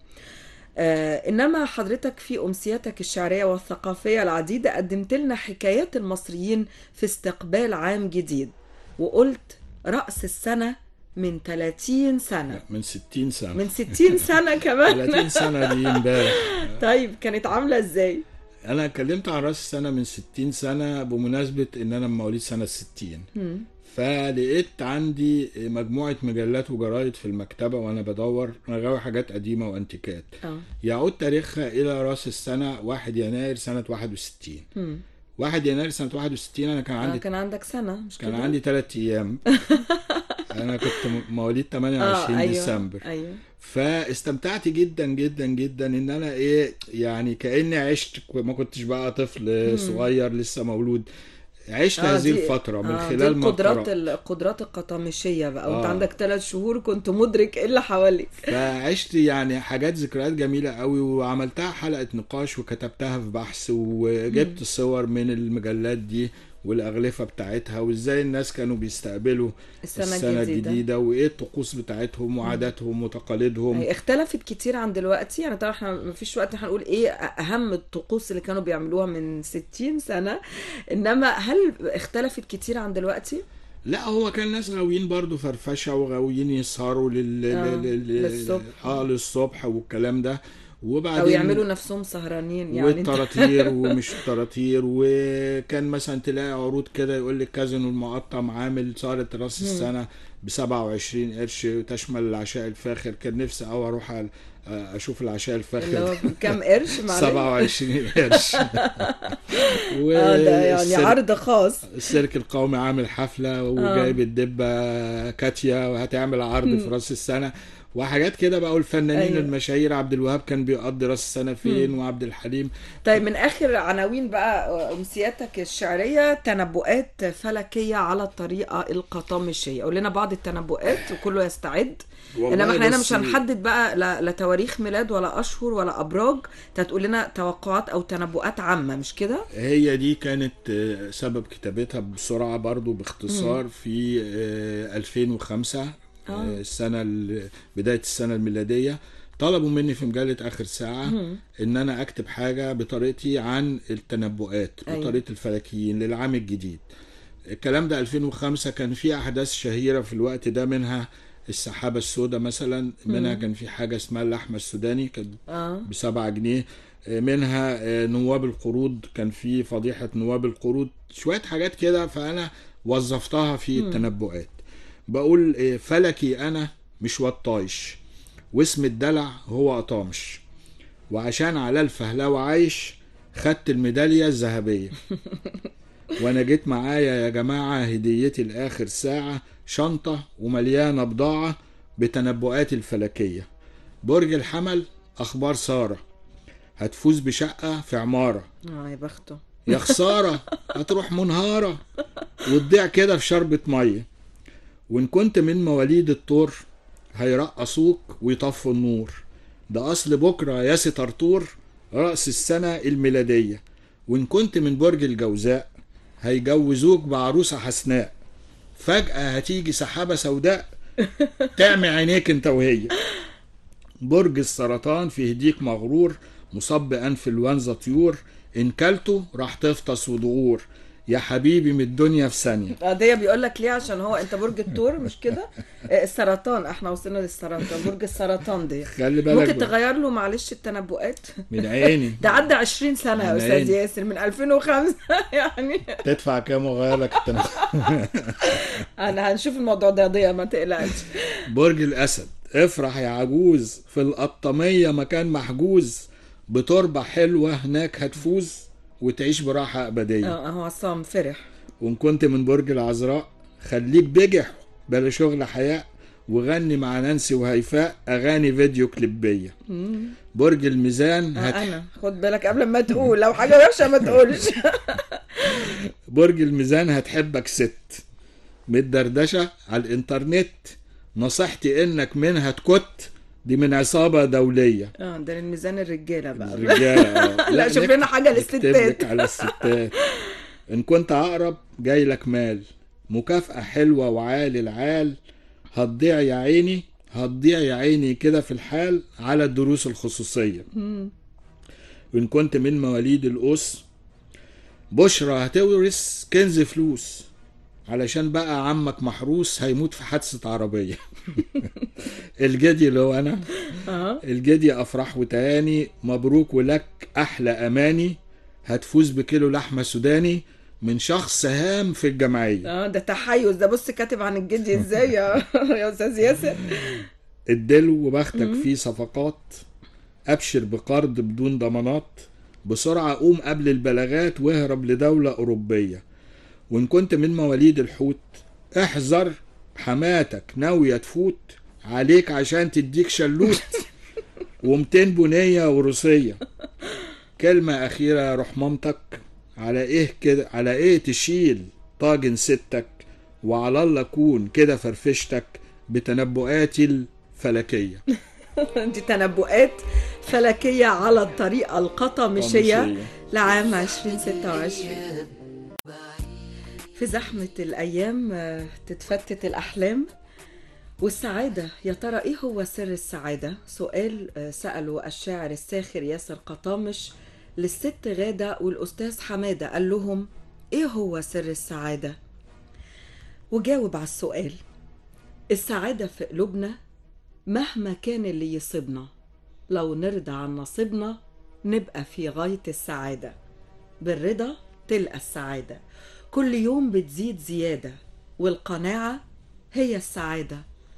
آه انما حضرتك في امسياتك الشعريه والثقافيه العديده قدمت لنا حكايات المصريين في استقبال عام جديد وقلت راس السنه من 30 سنه من 60 سنة من 60 سنه كمان 30 سنة دي امبارح طيب كانت عامله ازاي أنا اتكلمت عن رأس السنة من 60 سنة بمناسبة إن أنا مواليد سنة 60 فلقيت عندي مجموعة مجلات وجرايد في المكتبة وأنا بدور أنا غاوي حاجات قديمة وأنتيكات اه يعود تاريخها إلى رأس السنة 1 يناير سنة 61 مم. 1 يناير سنة 61 أنا كان آه عندي كان عندك سنه مش كان كده؟ عندي ثلاث ايام انا كنت م- مواليد 28 اه ايوه ديسمبر ايوه فاستمتعت جدا جدا جدا ان انا ايه يعني كاني عشت ما كنتش بقى طفل صغير لسه مولود عشت آه، هذه دي- الفتره من آه، دي خلال ما القدرات قرأت. القدرات القطامشيه بقى وانت آه. عندك ثلاث شهور كنت مدرك ايه اللي حواليك فعشت يعني حاجات ذكريات جميله قوي وعملتها حلقه نقاش وكتبتها في بحث وجبت صور من المجلات دي والاغلفه بتاعتها وازاي الناس كانوا بيستقبلوا السنة السنه الجديدة. الجديده وايه الطقوس بتاعتهم وعاداتهم وتقاليدهم هي اختلفت كتير عن دلوقتي يعني طبعا احنا مفيش وقت هنقول ايه اهم الطقوس اللي كانوا بيعملوها من 60 سنه انما هل اختلفت كتير عن دلوقتي؟ لا هو كان ناس غاويين برضو فرفشه وغاويين يسهروا لل... آه، لل... لل... للصبح. اه للصبح والكلام ده وبعدين او يعملوا نفسهم سهرانين يعني انت- والطراطير ومش طراطير وكان مثلا تلاقي عروض كده يقول لك كازينو المقطم عامل سهرة راس السنة ب 27 قرش تشمل العشاء الفاخر كان نفسي قوي اروح على- اشوف العشاء اللي هو الفاخر بكام قرش معلش 27 قرش و اه ده يعني السيرك- عرض خاص السيرك القومي عامل حفلة وجايب الدبة كاتيا وهتعمل عرض في راس السنة وحاجات كده بقى والفنانين أيوة. أيوة. المشاهير عبد الوهاب كان بيقضي راس السنة فين وعبد الحليم طيب من اخر عناوين بقى امسياتك الشعريه تنبؤات فلكيه على الطريقه القطامشيه قول لنا بعض التنبؤات وكله يستعد والله انما احنا هنا بص- مش هنحدد بقى لا, لا تواريخ ميلاد ولا اشهر ولا ابراج انت هتقول لنا توقعات او تنبؤات عامه مش كده هي دي كانت آه، سبب كتابتها بسرعة برضو باختصار في آه، 2005 آه، السنة ال- بداية السنة الميلادية طلبوا مني في مجلة آخر ساعة إن أنا أكتب حاجة بطريقتي عن التنبؤات أيوة. بطريقة الفلكيين للعام الجديد الكلام ده 2005 كان في أحداث شهيرة في الوقت ده منها السحابة السوداء مثلا منها كان في حاجة اسمها اللحمة السوداني كانت اه بسبعة جنيه منها آه، نواب القروض كان في فضيحة نواب القروض شوية حاجات كده فأنا وظفتها في التنبؤات بقول آه، فلكي أنا مش وطايش واسم الدلع هو قطامش وعشان على الفهلاوة عايش خدت الميدالية الذهبية وانا جيت معايا يا جماعة هديتي لآخر ساعة شنطة ومليانة بضاعة بتنبؤات الفلكية برج الحمل أخبار سارة هتفوز بشقة في عمارة اه يا بخته يا خسارة هتروح منهارة وتضيع كده في شربة مية وإن كنت من مواليد الطور هيرقصوك ويطفوا النور ده أصل بكرة يا سي طرطور رأس السنة الميلادية وإن كنت من برج الجوزاء هيجوزوك بعروسة حسناء فجأة هتيجي سحابة سوداء تعمي عينيك انت وهي برج السرطان في هديك مغرور مصاب بأنفلونزا طيور إن كلته راح تفطس ودغور يا حبيبي من الدنيا في ثانية قضية بيقول لك ليه عشان هو انت برج الثور مش كده آه، السرطان احنا وصلنا للسرطان برج السرطان دي خلي بالك ممكن بقى. تغير له معلش التنبؤات من عيني ده عدى 20 سنة يا من استاذ عيني. ياسر من 2005 يعني تدفع كام وغير لك التنفس انا هنشوف الموضوع ده ضيق ما تقلقش برج الأسد افرح يا عجوز في القطامية مكان محجوز بتربة حلوة هناك هتفوز وتعيش براحة أبدية اه اهو عصام فرح وإن كنت من برج العذراء خليك بجح بلا شغل حياء وغني مع نانسي وهيفاء أغاني فيديو كليبية برج الميزان آه هت... انا خد بالك قبل ما تقول لو حاجة وحشة ما تقولش برج الميزان هتحبك ست متدردشة على الإنترنت نصيحتي إنك منها تكت دي من عصابة دولية اه ده الميزان الرجالة بقى الرجالة آه. لا، شوف نكتب- لنا حاجة نكتب للستات. لك على الستات إن كنت عقرب جاي لك مال مكافأة حلوة وعالي العال هتضيع يا عيني هتضيع يا عيني كده في الحال على الدروس الخصوصية وإن كنت من مواليد القوس بشرى هتورث كنز فلوس علشان بقى عمك محروس هيموت في حادثة عربية الجدي اللي هو أنا اه الجدي أفراح وتهاني مبروك ولك أحلى أماني هتفوز بكيلو لحمة سوداني من شخص هام في الجمعية اه ده تحيز ده بص كاتب عن الجدي ازاي يا يا استاذ ياسر الدلو وبختك فيه صفقات أبشر بقرض بدون ضمانات بسرعة قوم قبل البلاغات واهرب لدولة أوروبية وإن كنت من مواليد الحوت احذر حماتك ناوية تفوت عليك عشان تديك شلوت ومتين بنية وروسية كلمة أخيرة يا روح مامتك على إيه كده على إيه تشيل طاجن ستك وعلى الله كون كده فرفشتك بتنبؤاتي الفلكية دي تنبؤات فلكية على الطريقة القطمشية قطمشية. لعام 2026 في زحمة الأيام آه، تتفتت الأحلام والسعادة يا ترى إيه هو سر السعادة؟ سؤال آه، سأله الشاعر الساخر ياسر قطامش للست غادة والأستاذ حمادة قال لهم إيه هو سر السعادة؟ وجاوب على السؤال السعادة في قلوبنا مهما كان اللي يصيبنا لو نرضى عن نصيبنا نبقى في غاية السعادة بالرضا تلقى السعادة كل يوم بتزيد زيادة والقناعة هي السعادة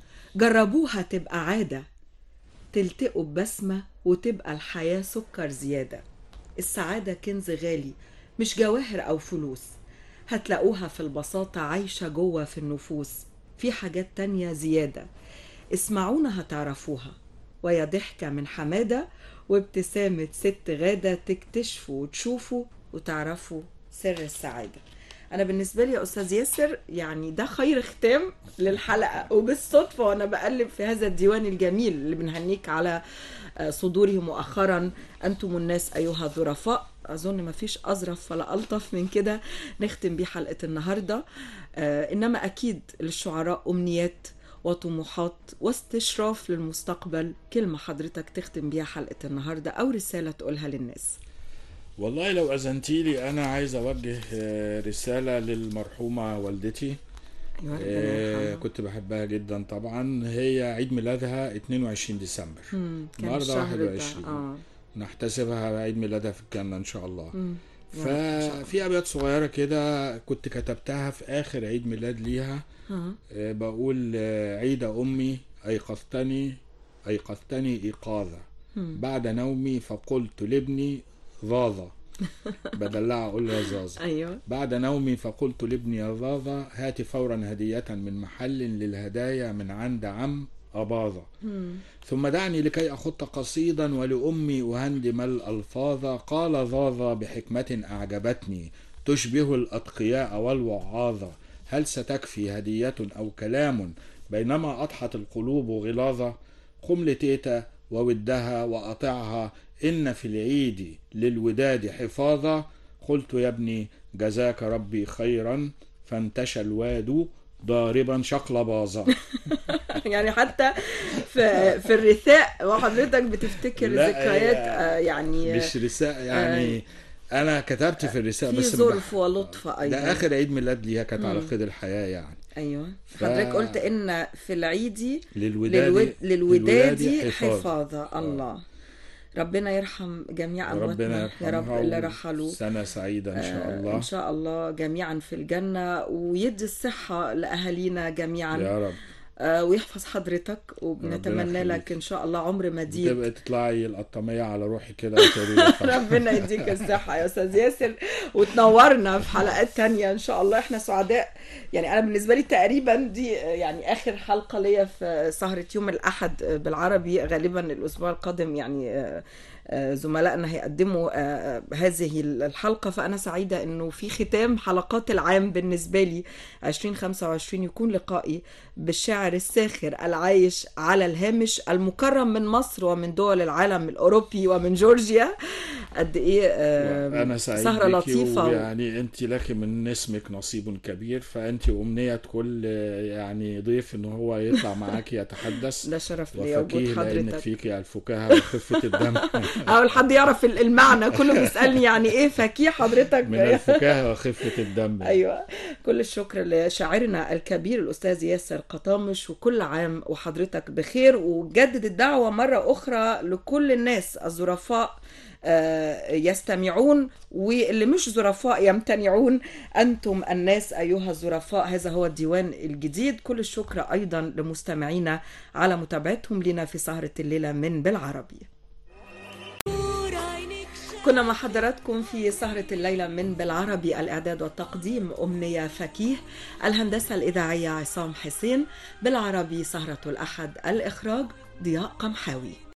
جربوها تبقى عادة تلتقوا ببسمة وتبقى الحياة سكر زيادة السعادة كنز غالي مش جواهر أو فلوس هتلاقوها في البساطة عايشة جوه في النفوس في حاجات تانية زيادة اسمعونا هتعرفوها ويا ضحكة من حمادة وابتسامة ست غادة تكتشفوا وتشوفوا وتعرفوا سر السعادة أنا بالنسبة لي يا أستاذ ياسر يعني ده خير ختام للحلقة وبالصدفة وأنا بقلب في هذا الديوان الجميل اللي بنهنيك على آه، صدوره مؤخرا أنتم الناس أيها الظرفاء أظن ما فيش أظرف ولا ألطف من كده نختم بيه حلقة النهاردة آه، إنما أكيد للشعراء أمنيات وطموحات واستشراف للمستقبل كلمة حضرتك تختم بيها حلقة النهاردة أو رسالة تقولها للناس والله لو أذنتي لي أنا عايز أوجه آه، رسالة للمرحومة والدتي أيوة، ربنا آه، يرحمها. كنت بحبها جدا طبعا هي عيد ميلادها 22 ديسمبر مم، كان النهارده الشهر ده، 21 اه نحتسبها عيد ميلادها في الجنة إن شاء الله مم. يا رب إن شاء الله. ففي أبيات صغيرة كده كنت كتبتها في آخر عيد ميلاد ليها آه. آه، بقول آه، عيد أمي أيقظتني أيقظتني إيقاظا بعد نومي فقلت لابني ظاظة بدلعها أقول له يا زازا ايوه بعد نومي فقلت لابني يا ظاظة هات فورا هدية من محل للهدايا من عند عم أباظة ثم دعني لكي أخط قصيدا ولأمي أهندم الألفاظ قال ظاظة بحكمة أعجبتني تشبه الأتقياء والوعاظ هل ستكفي هدية أو كلام بينما أضحت القلوب غلاظة قم لتيتا وودها وأطعها إن في العيد للوداد حفاظا قلت يا ابني جزاك ربي خيرا فانتشى الواد ضاربا شقلباظا يعني حتى في في الرثاء وحضرتك بتفتكر لا، ذكريات هي- آه، يعني مش رساء يعني انا كتبت في الرساء في بس ظرف ولطف ايضا ده اخر عيد ميلاد ليها كانت على مم. قيد الحياه يعني ايوه ف- حضرتك قلت ان في العيد للوداد للود... للوداد للوداد حفاظة الله ربنا يرحم جميع ربنا امواتنا يا رب يرحمها اللي رحلوا سنه سعيده ان شاء آه، الله ان شاء الله جميعا في الجنه ويدي الصحه لاهالينا جميعا يا رب آه، ويحفظ حضرتك ربنا وبنتمنى يخليك. لك ان شاء الله عمر مديد تبقى تطلعي القطاميه على روحي كده وتقولي لي خلاص. ربنا يديك الصحة يا أستاذ ياسر وتنورنا في حلقات تانية إن شاء الله إحنا سعداء يعني أنا بالنسبة لي تقريبا دي يعني آخر حلقة ليا في سهرة يوم الأحد بالعربي غالبا الأسبوع القادم يعني آه، آه، زملائنا هيقدموا آه، آه، هذه الحلقة فأنا سعيدة إنه في ختام حلقات العام بالنسبة لي 2025 يكون لقائي بالشاعر الساخر العايش على الهامش المكرم من مصر ومن دول العالم الأوروبي ومن جورجيا قد إيه آه، انا سعيد سهرة بيكي لطيفة و- ويعني انت لك من اسمك نصيب كبير فانت امنيه كل يعني ضيف ان هو يطلع معاكي يتحدث ده شرف ليا وجود وفكيه لانك حضرتك فيكي الفكاهه وخفه الدم أول حد يعرف ال- المعنى كله بيسألني يعني إيه فكيه حضرتك من الفكاهه وخفه الدم ايوه كل الشكر لشاعرنا الكبير الاستاذ ياسر قطامش وكل عام وحضرتك بخير وجدد الدعوه مره اخرى لكل الناس الظرفاء آه، يستمعون واللي مش ظرفاء يمتنعون انتم الناس ايها الظرفاء هذا هو الديوان الجديد كل الشكر ايضا لمستمعينا على متابعتهم لنا في سهره الليله من بالعربي كنا مع حضراتكم في سهرة الليلة من بالعربي الإعداد والتقديم أمنية فكيه الهندسة الإذاعية عصام حسين بالعربي سهرة الأحد الإخراج ضياء قمحاوي